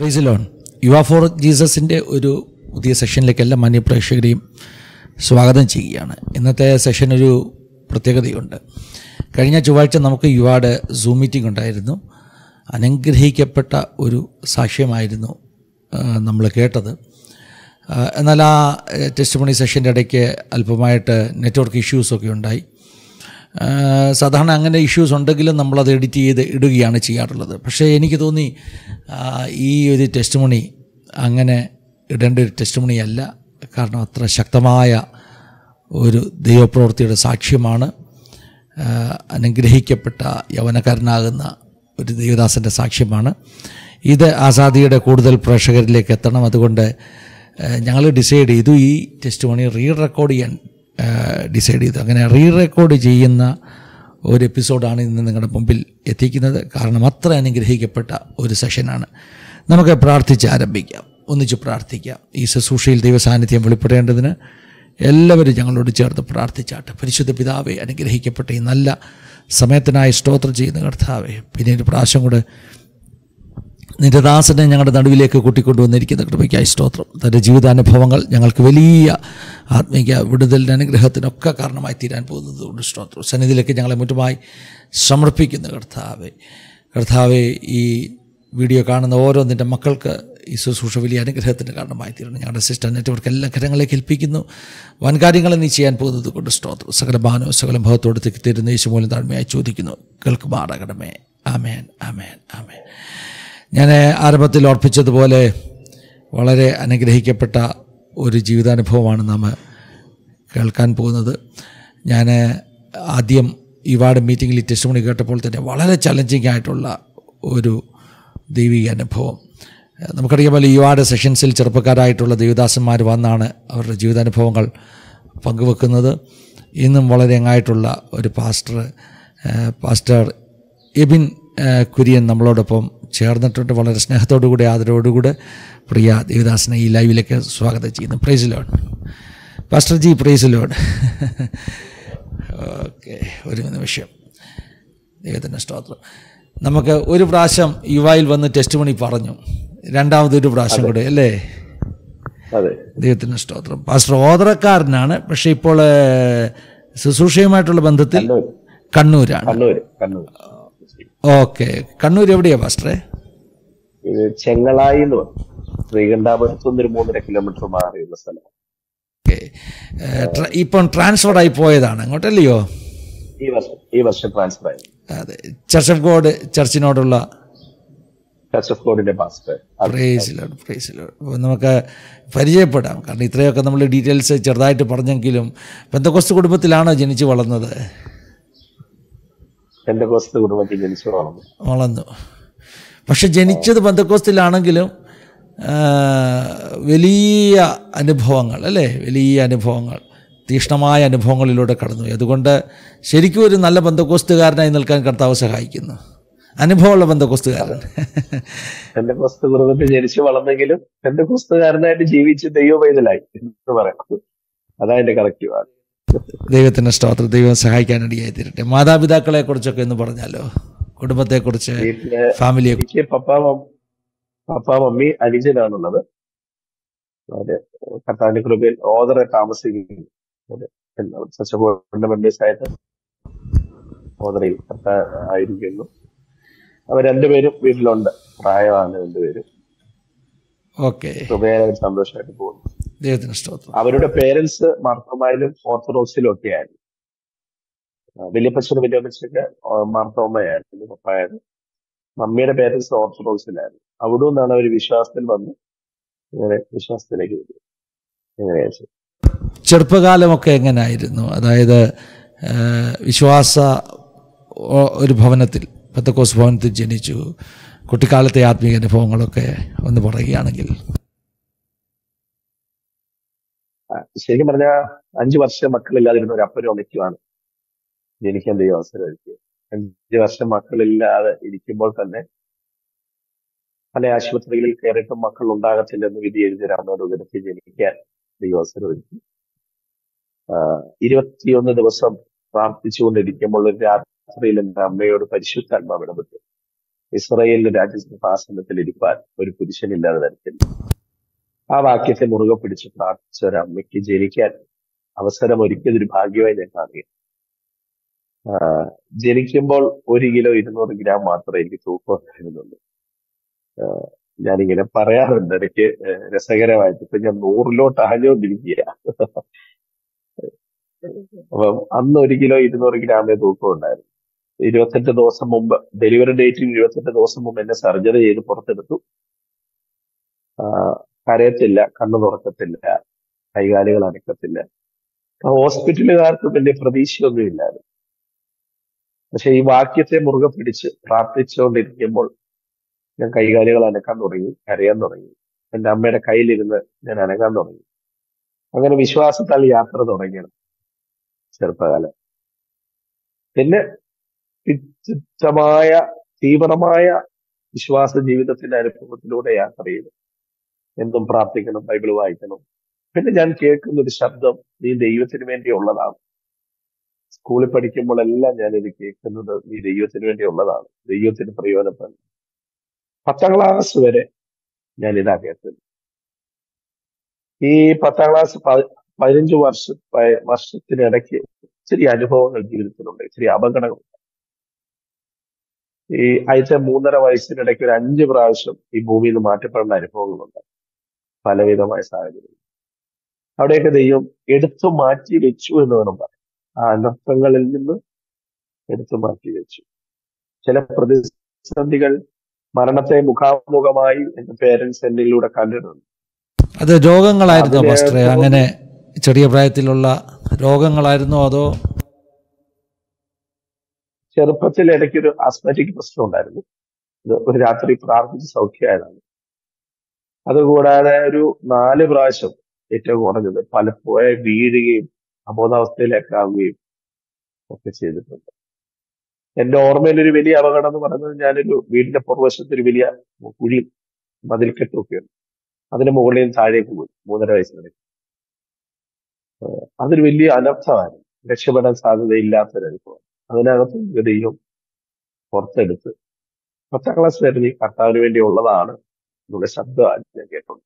Price lord Yuva for ജീസസിൻ്റെ ഒരു പുതിയ സെഷനിലേക്ക് എല്ലാ മാന്യ പ്രേക്ഷകരെയും സ്വാഗതം ചെയ്യുകയാണ് ഇന്നത്തെ സെഷൻ ഒരു പ്രത്യേകതയുണ്ട് കഴിഞ്ഞ ചൊവ്വാഴ്ച നമുക്ക് യുവാടെ സൂം മീറ്റിംഗ് ഉണ്ടായിരുന്നു അനുഗ്രഹിക്കപ്പെട്ട ഒരു സാക്ഷ്യമായിരുന്നു നമ്മൾ കേട്ടത് ആ, എന്നാൽ ആ ടെസ്റ്റ് മണി സെഷൻ്റെ ഇടയ്ക്ക് അല്പമായിട്ട് നെറ്റ്വർക്ക് ഇഷ്യൂസൊക്കെ ഉണ്ടായി ആ, സാധാരണ അങ്ങനെ ഇഷ്യൂസ് ഉണ്ടെങ്കിലും നമ്മളത് എഡിറ്റ് ചെയ്ത് ഇടുകയാണ് ചെയ്യാറുള്ളത് പക്ഷേ എനിക്ക് തോന്നി ആ, ഈ ഒരു ടെസ്റ്റ് മണി അങ്ങനെ ഇടേണ്ട ഒരു ടെസ്റ്റ് മണിയല്ല കാരണം അത്ര ശക്തമായ ഒരു ദൈവപ്രവൃത്തിയുടെ സാക്ഷ്യമാണ് ആ, അനുഗ്രഹിക്കപ്പെട്ട യൗവനക്കാരനാകുന്ന ഒരു ദൈവദാസൻ്റെ സാക്ഷ്യമാണ് ഇത് ആസാദിയുടെ കൂടുതൽ പ്രേക്ഷകരിലേക്ക് എത്തണം അതുകൊണ്ട് ഞങ്ങൾ ഡിസൈഡ് ചെയ്തു ഈ ടെസ്റ്റ് മണി റീ റെക്കോർഡ് ചെയ്യാൻ ഡിസൈഡ് ചെയ്തു അങ്ങനെ റീ റെക്കോർഡ് ചെയ്യുന്ന ഒരു എപ്പിസോഡാണ് ഇന്ന് നിങ്ങളുടെ മുമ്പിൽ എത്തിക്കുന്നത് കാരണം അത്ര അനുഗ്രഹിക്കപ്പെട്ട ഒരു സെഷനാണ് നമുക്ക് പ്രാർത്ഥിച്ച് ആരംഭിക്കാം ഒന്നിച്ച് പ്രാർത്ഥിക്കാം ഈ ശുശ്രൂഷയിൽ ദൈവസാന്നിധ്യം വെളിപ്പെടേണ്ടതിന് എല്ലാവരും ഞങ്ങളോട് ചേർത്ത് പ്രാർത്ഥിച്ചാട്ടെ പരിശുദ്ധ പിതാവെ അനുഗ്രഹിക്കപ്പെട്ട ഈ നല്ല സമയത്തിനായി സ്തോത്രം ചെയ്യുന്ന കർത്താവെ പിന്നെ ഒരു പ്രാവശ്യം കൂടെ നിന്റെ ദാസനെ ഞങ്ങളുടെ നടുവിലേക്ക് കൂട്ടിക്കൊണ്ടുവന്നിരിക്കുന്ന കൃപയ്ക്കായി സ്തോത്രം തൻ്റെ ജീവിതാനുഭവങ്ങൾ ഞങ്ങൾക്ക് വലിയ ആത്മീയ വിടുതലിൻ്റെ അനുഗ്രഹത്തിനൊക്കെ കാരണമായി തീരാൻ പോകുന്നത് കൊണ്ട് സ്തോത്രം സന്നിധിയിലേക്ക് ഞങ്ങളെ മുറ്റുമായി സമർപ്പിക്കുന്ന കർത്താവെ കർത്താവെ ഈ വീഡിയോ കാണുന്ന ഓരോ നിൻ്റെ മക്കൾക്ക് ഈ ശുശ്രൂഷ വലിയ അനുഗ്രഹത്തിന് കാരണമായി തീരണം ഞങ്ങളുടെ സിസ്റ്റർ നെറ്റ്വർക്ക് എല്ലാ ഘരങ്ങളിലേക്ക് ഏൽപ്പിക്കുന്നു വൻകാര്യങ്ങളെ നീ ചെയ്യാൻ പോകുന്നത് കൊണ്ട് സ്തോത്രം സകല ബാനോ സകല ഭവത്തോട് തരുന്ന യേശു മൂലം താഴ്മയായി ചോദിക്കുന്നു കേൾക്കുമാറാകണമേ ആമേൻ ആമേൻ ആമേൻ ഞാൻ ആരംഭത്തിൽ ഓർപ്പിച്ചതുപോലെ വളരെ അനുഗ്രഹിക്കപ്പെട്ട ഒരു ജീവിതാനുഭവമാണ് നാം കേൾക്കാൻ പോകുന്നത് ഞാൻ ആദ്യം ഇവാർഡ് മീറ്റിങ്ങിൽ ടെസ്റ്റ് മണി കേട്ടപ്പോൾ തന്നെ വളരെ ചലഞ്ചിങ് ആയിട്ടുള്ള ഒരു ദൈവിക അനുഭവം നമുക്കറിയാമല്ലോ യുവാഡ് സെഷൻസിൽ ചെറുപ്പക്കാരായിട്ടുള്ള ദേവദാസന്മാർ വന്നാണ് അവരുടെ ജീവിതാനുഭവങ്ങൾ പങ്കുവെക്കുന്നത് ഇന്നും വളരെ അങ്ങായിട്ടുള്ള ഒരു പാസ്റ്റർ പാസ്റ്റർ എബിൻ ഏഹ്, കുര്യൻ നമ്മളോടൊപ്പം ചേർന്നിട്ടുണ്ട് വളരെ സ്നേഹത്തോടുകൂടി ആദരവോടുകൂടെ പ്രിയ ദേവദാസിനെ ഈ ലൈവിലേക്ക് സ്വാഗതം ചെയ്യുന്നു praise lord pastor ji praise lord okay ഒരു നിമിഷം ദൈവത്തിൻ്റെ സ്തോത്രം നമുക്ക് ഒരു പ്രാവശ്യം യുവായിൽ വന്ന് ടെസ്റ്റ് മണി പറഞ്ഞു രണ്ടാമതൊരു പ്രാവശ്യം കൂടെ അല്ലേ അതെ ദൈവത്തിൻ്റെ സ്തോത്രം പാസ്റ്റർ ഓതറക്കാരനാണ് പക്ഷേ ഇപ്പോൾ ഏഹ്, ശുശ്രൂഷയുമായിട്ടുള്ള ബന്ധത്തിൽ കണ്ണൂർ കണ്ണൂരാണ് കണ്ണൂർ കണ്ണൂർ ഓക്കെ കണ്ണൂർ എവിടെയാ പാസ്റ്ററെ ഇത് ചെങ്ങളായി എന്ന് പറയും ശ്രീകണ്ഠാപുരത്ത് നിന്ന് ഒരു മൂന്നര കിലോമീറ്റർ മാറിയുള്ള സ്ഥലം ഓക്കെ ഇപ്പം ട്രാൻസ്ഫർ ആയി പോയതാണ് അങ്ങോട്ടല്ലയോ ഈ വർഷം ഈ വർഷം ട്രാൻസ്ഫർ ആയി അതെ ചർച്ച് ഓഫ് ഗോഡ് ചർച്ചിനോടുള്ള ചർച്ച് ഓഫ് ഗോഡിന്റെ പാസ്റ്റർ പ്രേസിലോട് പ്രേസിലോട് അപ്പോൾ നമുക്ക് പരിചയപ്പെടാം കാരണം ഇത്രയൊക്കെ നമ്മൾ ഡീറ്റെയിൽസ് ചെറുതായിട്ട് പറഞ്ഞെങ്കിലും ബന്ധക്കോസ്ത് കുടുംബത്തിലാണോ ജനിച്ചു വളർന്നത് എന്റെ കോസ്ത് കുടുംബത്തിൽ ജനിച്ചു വളർന്നു വളർന്നു പക്ഷെ ജനിച്ചത് ബന്ധക്കോസ്തിലാണെങ്കിലും ആ, വലിയ അനുഭവങ്ങൾ അല്ലേ വലിയ അനുഭവങ്ങൾ തീക്ഷ്ണമായ അനുഭവങ്ങളിലൂടെ കടന്നുപോയി അതുകൊണ്ട് ശരിക്കും ഒരു നല്ല ബന്ധക്കോസ്തുകാരനായി നിൽക്കാൻ കർത്താവ് സഹായിക്കുന്നു അനുഭവമുള്ള ബന്ധക്കോസ്തുകാരൻ എന്റെ കോസ്ത് കുടുംബത്തിൽ ജനിച്ചു വളർന്നെങ്കിലും എന്റെ കോസ്തുകാരനായിട്ട് ജീവിച്ച് ദൈവപൈതലായി എന്ന് പറയാം അതാ എന്റെ കറക്റ്റ് ആണ് ദൈവത്തിൻ്റെ സ്തോത്രം ദൈവം സഹായിക്കാനിടയായി തീരട്ടെ മാതാപിതാക്കളെ കുറിച്ചൊക്കെ എന്ന് പറഞ്ഞാലോ കുടുംബത്തെക്കുറിച്ച് വീട്ടില് ഫാമിലിയെ എനിക്ക് പപ്പ മം- പപ്പ മമ്മി അനുജനാണുള്ളത് അതെ കർത്താവിന്റെ കൃപയിൽ ഓതറെ താമസിക്കുന്നു അതെ സച്ചബോർഡിന്റെ മെമ്പേഴ്സ് ആയിട്ട് ഓതറയിൽ കർത്താ ആയിരിക്കുന്നു അവർ രണ്ടുപേരും വീട്ടിലുണ്ട് പ്രായമാണ് രണ്ടുപേരും ഓക്കെ കൃപയാലും സന്തോഷമായിട്ട് പോകുന്നു ദൈവത്തിൻ്റെ സ്തോത്രം അവരുടെ പേരൻസ് മാർത്തോമായാലും ഓർത്തഡോക്സിലും ഒക്കെ ആയിരുന്നു ആ, വലിയപ്പച്ചനും വലിയപ്പച്ചൊക്കെ മാർത്തോമയായിരുന്നു പപ്പായത് മമ്മിയുടെ പേരൻസ് ഓർത്തഡോക്സിലായിരുന്നു അവിടെ നിന്നാണ് അവർ വിശ്വാസത്തിൽ വന്ന് ഇങ്ങനെ വിശ്വാസത്തിലേക്ക് വരുന്നത് എങ്ങനെയാ വെച്ചാൽ ചെറുപ്പകാലമൊക്കെ എങ്ങനായിരുന്നു അതായത് ആ, വിശ്വാസ ഒ- ഒരു ഭവനത്തിൽ പത്തക്കോസ് ഭവനത്തിൽ ജനിച്ചു കുട്ടിക്കാലത്തെ ആത്മീയ അനുഭവങ്ങളൊക്കെ ഒന്ന് പറയുകയാണെങ്കിൽ ആ, ശരിക്കും പറഞ്ഞാൽ അഞ്ചു വർഷം മക്കളില്ലാതിരുന്ന ഒരു അപ്പനും അമ്മയ്ക്കുമാണ് ജനിക്കാൻ ദൈവം അവസരം ഒരുക്കിയത് അഞ്ചു വർഷം മക്കളില്ലാതെ ഇരിക്കുമ്പോൾ തന്നെ പല ആശുപത്രികളിൽ കയറിയിട്ടും മക്കൾ ഉണ്ടാകത്തില്ലെന്ന് വിധി എഴുതിയ അമ്മയുടെ ഉദരത്തിൽ ജനിക്കാൻ ദൈവം അവസരം ഒരുക്കി ആ, ഇരുപത്തിയൊന്ന് ദിവസം പ്രാർത്ഥിച്ചുകൊണ്ടിരിക്കുമ്പോൾ ഒരു രാത്രിയിൽ എന്റെ അമ്മയോട് പരിശുദ്ധാത്മാവ് ഇടപെട്ടു ഇസ്രയേലിന്റെ രാജ്യസിംഹാസനത്തിൽ ഇരിപ്പാൻ ഒരു പുരുഷനില്ലാതെ തരത്തില്ല ആ വാക്യത്തെ മുറുകെ പിടിച്ച് പ്രാർത്ഥിച്ച ഒരു അമ്മയ്ക്ക് ജനിക്കാൻ അവസരം ഒരുക്കിയതൊരു ഭാഗ്യമായി ഞാൻ കാണുക ആ, ജനിക്കുമ്പോൾ ഒരു കിലോ ഇരുന്നൂറ് ഗ്രാം മാത്രമേ എനിക്ക് തൂക്കം ഉണ്ടായിരുന്നുള്ളൂ ആ, ഞാനിങ്ങനെ പറയാറുണ്ട് ഇടയ്ക്ക് ഏഹ്, രസകരമായിട്ട് ഇപ്പൊ ഞാൻ നൂറിലോട്ട് അഹഞ്ഞുകൊണ്ടിരിക്കുക അപ്പം അന്ന് ഒരു കിലോ ഇരുന്നൂറ് ഗ്രാമേ തൂക്കം ഉണ്ടായിരുന്നു ഇരുപത്തെട്ട് ദിവസം മുമ്പ് ഡെലിവറി ഡേറ്റിന് ഇരുപത്തെട്ട് ദിവസം മുമ്പ് എന്നെ സർജറി ചെയ്ത് പുറത്തെടുത്തു ആ, കരയത്തില്ല കണ്ണു തുറക്കത്തില്ല കൈകാലുകൾ അനക്കത്തില്ല അപ്പൊ ഹോസ്പിറ്റലുകാർക്ക് വലിയ പ്രതീക്ഷയൊന്നും ഇല്ലായിരുന്നു പക്ഷെ ഈ വാക്യത്തെ മുറുകെ പിടിച്ച് പ്രാർത്ഥിച്ചുകൊണ്ടിരിക്കുമ്പോൾ ഞാൻ കൈകാലുകൾ അനക്കാൻ തുടങ്ങി കരയാൻ തുടങ്ങി എന്റെ അമ്മയുടെ കയ്യിലിരുന്ന് ഞാൻ അനങ്ങാൻ തുടങ്ങി അങ്ങനെ വിശ്വാസത്താൽ യാത്ര തുടങ്ങിയാണ് ചെറുപ്പകാലം പിന്നെ തുച്ഛമായ തീവ്രമായ വിശ്വാസ ജീവിതത്തിന്റെ അനുഭവത്തിലൂടെ യാത്ര ചെയ്തു എന്തും പ്രാർത്ഥിക്കണം ബൈബിൾ വായിക്കണം പിന്നെ ഞാൻ കേൾക്കുന്ന ഒരു ശബ്ദം നീ ദൈവത്തിന് വേണ്ടിയുള്ളതാണ് സ്കൂളിൽ പഠിക്കുമ്പോഴെല്ലാം ഞാൻ ഇത് കേൾക്കുന്നത് നീ ദൈവത്തിന് വേണ്ടിയുള്ളതാണ് ദൈവത്തിന് പ്രയോജനപ്പെടണം പത്താം ക്ലാസ് വരെ ഞാൻ ഇതാ കേട്ടത് ഈ പത്താം ക്ലാസ് പ- പതിനഞ്ച് വർഷ പ- വർഷത്തിനിടയ്ക്ക് ഇച്ചിരി അനുഭവങ്ങൾ ജീവിതത്തിലുണ്ട് ഇച്ചിരി അപകടങ്ങൾ ഈ ആഴ്ച മൂന്നര വയസ്സിനിടയ്ക്ക് ഒരു അഞ്ച് പ്രാവശ്യം ഈ ഭൂമിയിൽ നിന്ന് മാറ്റപ്പെടുന്ന അനുഭവങ്ങളുണ്ട് പലവിധമായ സാഹചര്യം അവിടെയൊക്കെ ദൈവം എടുത്തു മാറ്റി വെച്ചു എന്ന് വേണം പറയാം ആ അനർത്ഥങ്ങളിൽ നിന്ന് എടുത്തു മാറ്റി വെച്ചു ചില പ്രതിസന്ധികൾ മരണത്തെ മുഖാമുഖമായി എന്റെ പേരൻസ് എന്നിലൂടെ കണ്ടിട്ടുണ്ട് അത് രോഗങ്ങളായിരുന്നോ അതിനെ പാസ്റ്ററെ അങ്ങനെ ചെറിയ പ്രായത്തിലുള്ള രോഗങ്ങളായിരുന്നോ അതോ ചെറുപ്പത്തിൽ ഇടയ്ക്കൊരു ആസ്മറ്റിക് പ്രശ്നം ഉണ്ടായിരുന്നു ഇത് ഒരു രാത്രി പ്രാർത്ഥിച്ച് സൗഖ്യമായതാണ് അതുകൂടാതെ ഒരു നാല് പ്രാവശ്യം ഏറ്റവും കുറഞ്ഞത് പലപ്പോഴും വീഴുകയും അബോധാവസ്ഥയിലേക്ക് ആവുകയും ഒക്കെ ചെയ്തിട്ടുണ്ട് എന്റെ ഓർമ്മയിൽ ഒരു വലിയ അപകടം എന്ന് പറയുന്നത് ഞാനൊരു വീടിന്റെ പുറവശത്ത് ഒരു വലിയ കുഴി മതിൽക്കെട്ടൊക്കെയുണ്ട് അതിന് മുകളിൽ നിന്ന് താഴേക്ക് പോയി മൂന്നര വയസ്സിനിടയ്ക്ക് അതൊരു വലിയ അനർത്ഥമായിരുന്നു രക്ഷപ്പെടാൻ സാധ്യതയില്ലാത്തൊരു അനുഭവം അതിനകത്ത് ഒരു ദൈവം പുറത്തെടുത്ത് പത്താം ക്ലാസ് വരെ നീ കർത്താവിന് വേണ്ടി ഉള്ളതാണ് എന്നുള്ള ശബ്ദമാണ് ഞാൻ കേട്ടത്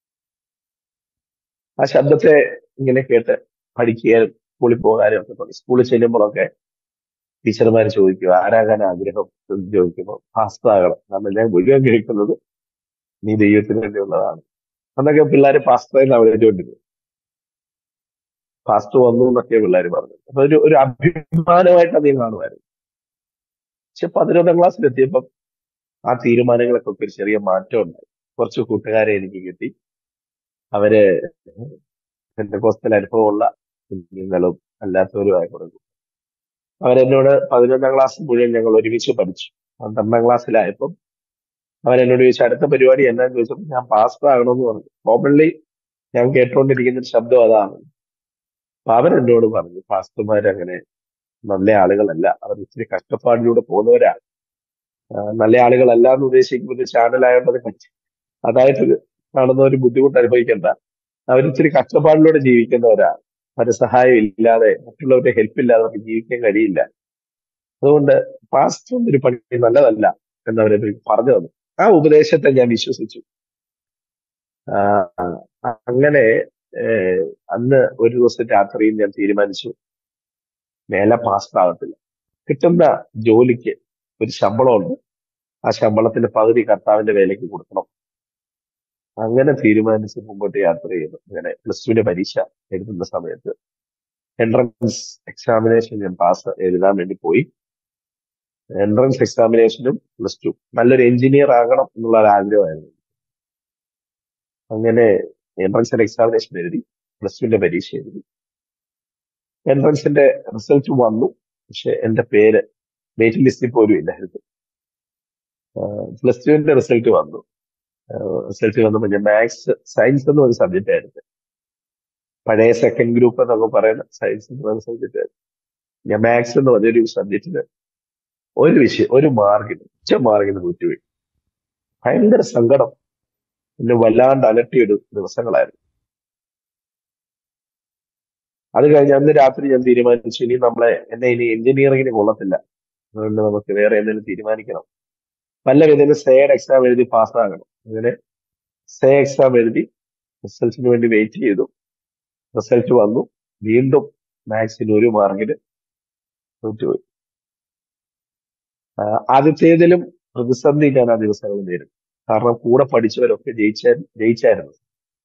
ആ ശബ്ദത്തെ ഇങ്ങനെ കേട്ട് പഠിക്കാനും സ്കൂളിൽ പോകാനും ഒക്കെ തുടങ്ങി സ്കൂളിൽ ചെല്ലുമ്പോഴൊക്കെ ടീച്ചർമാർ ചോദിക്കും ആരാകാൻ ആഗ്രഹം എന്ന് ചോദിക്കുമ്പോൾ പാസ്താകണം കാരണം ഞാൻ മുഴുവൻ കേൾക്കുന്നത് നീ ദൈവത്തിന് വേണ്ടിയുള്ളതാണ് അന്നൊക്കെ പിള്ളേർ പാസ്തയെന്ന് അവരോണ്ടിരുന്നു പാസ്റ്റർ വന്നു എന്നൊക്കെ പിള്ളേർ പറഞ്ഞു അപ്പൊ ഒരു ഒരു അഭിമാനമായിട്ട് അധികം കാണുമായിരുന്നു പക്ഷെ പതിനൊന്നാം ക്ലാസ്സിൽ എത്തിയപ്പം ആ തീരുമാനങ്ങളൊക്കെ ഒരു ചെറിയ മാറ്റം ഉണ്ടായി കുറച്ച് കൂട്ടുകാരെ എനിക്ക് കിട്ടി അവര് എന്റെ കോസ്റ്റൽ അനുഭവമുള്ള കുഞ്ഞുങ്ങളും അല്ലാത്തവരുമായ കുറെ കൂട്ടർ. അവരെന്നോട് പതിനൊന്നാം ക്ലാസ് മുഴുവൻ ഞങ്ങൾ ഒരുമിച്ച് പഠിച്ചു പന്ത്രണ്ടാം ക്ലാസ്സിലായപ്പം അവരെന്നോട് ചോദിച്ചു അടുത്ത പരിപാടി എന്നാന്ന് ചോദിച്ചപ്പോൾ ഞാൻ പാസ്റ്റർ ആകണമെന്ന് പറഞ്ഞു കോമൺലി ഞാൻ കേട്ടുകൊണ്ടിരിക്കുന്ന ഒരു ശബ്ദം അതാണ് അപ്പൊ അവരെന്നോട് പറഞ്ഞു പാസ്റ്റർമാർ അങ്ങനെ നല്ല ആളുകളല്ല അവർ ഇച്ചിരി കഷ്ടപ്പാടിലൂടെ പോകുന്നവരാ ആ, നല്ല ആളുകളല്ല എന്ന് ഉദ്ദേശിക്കുന്നത് ചാനലായോണ്ട് അത് കച്ചി അതായിട്ട് കാണുന്ന ഒരു ബുദ്ധിമുട്ട് അനുഭവിക്കേണ്ട അവരിച്ചിരി കഷ്ടപ്പാടിലൂടെ ജീവിക്കുന്നവരാ അവരുടെ സഹായം ഇല്ലാതെ മറ്റുള്ളവരുടെ ഹെൽപ്പ് ഇല്ലാതെ അവർക്ക് ജീവിക്കാൻ കഴിയില്ല അതുകൊണ്ട് പാസ്റ്റർ ഒരു പണി നല്ലതല്ല എന്നവരെ പറഞ്ഞു തന്നു ആ ഉപദേശത്തെ ഞാൻ വിശ്വസിച്ചു ആ, അങ്ങനെ ഏഹ്, അന്ന് ഒരു ദിവസം രാത്രിയിൽ ഞാൻ തീരുമാനിച്ചു മേലെ പാസ്റ്റർ ആകത്തില്ല കിട്ടുന്ന ജോലിക്ക് ഒരു ശമ്പളമുണ്ട് ആ ശമ്പളത്തിന്റെ പകുതി കർത്താവിന്റെ വേലയ്ക്ക് കൊടുക്കണം അങ്ങനെ തീരുമാനിച്ച് മുമ്പോട്ട് യാത്ര ചെയ്തു അങ്ങനെ പ്ലസ് ടുവിന്റെ പരീക്ഷ എഴുതുന്ന സമയത്ത് എൻട്രൻസ് എക്സാമിനേഷൻ ഞാൻ പാസ് എഴുതാൻ വേണ്ടി പോയി എൻട്രൻസ് എക്സാമിനേഷനും പ്ലസ് ടു നല്ലൊരു എഞ്ചിനീയർ ആകണം എന്നുള്ള ഒരു ആഗ്രഹമായിരുന്നു അങ്ങനെ എൻട്രൻസിന്റെ എക്സാമിനേഷൻ എഴുതി പ്ലസ് ടുവിന്റെ പരീക്ഷ എഴുതി എൻട്രൻസിന്റെ റിസൾട്ട് വന്നു പക്ഷെ എന്റെ പേര് വെയിറ്റിംഗ് ലിസ്റ്റിൽ പോലും ഇല്ലായിരുന്നു പ്ലസ് ടുവിന്റെ റിസൾട്ട് വന്നു റിസൾട്ട് വന്നപ്പോൾ ഞാൻ മാത്സ് സയൻസ് എന്ന് പറഞ്ഞ സബ്ജക്റ്റ് ആയിരുന്നു പഴയ സെക്കൻഡ് ഗ്രൂപ്പ് എന്നൊക്കെ പറയുന്ന സയൻസ് എന്ന് പറയുന്ന സബ്ജക്റ്റ് ആയിരുന്നു ഞാൻ മാത്സ് എന്ന് പറഞ്ഞൊരു സബ്ജക്റ്റിന് ഒരു വിഷയം ഒരു മാർക്കിന് ഉച്ച മാർക്കിന് തോറ്റുപോയി ഭയങ്കര സങ്കടം എന്നെ വല്ലാണ്ട് അലട്ടിയ ഒരു ദിവസങ്ങളായിരുന്നു അത് കഴിഞ്ഞ് അന്ന് രാത്രി ഞാൻ തീരുമാനിച്ചു ഇനി നമ്മളെ എന്നെ ഇനി എഞ്ചിനീയറിംഗിന് കൊള്ളത്തില്ല അതുകൊണ്ട് നമുക്ക് വേറെ എന്തെങ്കിലും തീരുമാനിക്കണം വല്ല വിധേന സേഡ് എക്സാം എഴുതി പാസ്സാകണം അങ്ങനെ സേ എക്സാം എഴുതി റിസൾട്ടിന് വേണ്ടി വെയിറ്റ് ചെയ്തു റിസൾട്ട് വന്നു വീണ്ടും മാത്സിന് ഒരു മാർക്കിന് തോറ്റുപോയി ആ, ആദ്യത്തേതിലും പ്രതിസന്ധി ഞാൻ ആ ദിവസങ്ങൾ നേരിട്ടു കാരണം കൂടെ പഠിച്ചവരൊക്കെ ജയിച്ച ജയിച്ചായിരുന്നു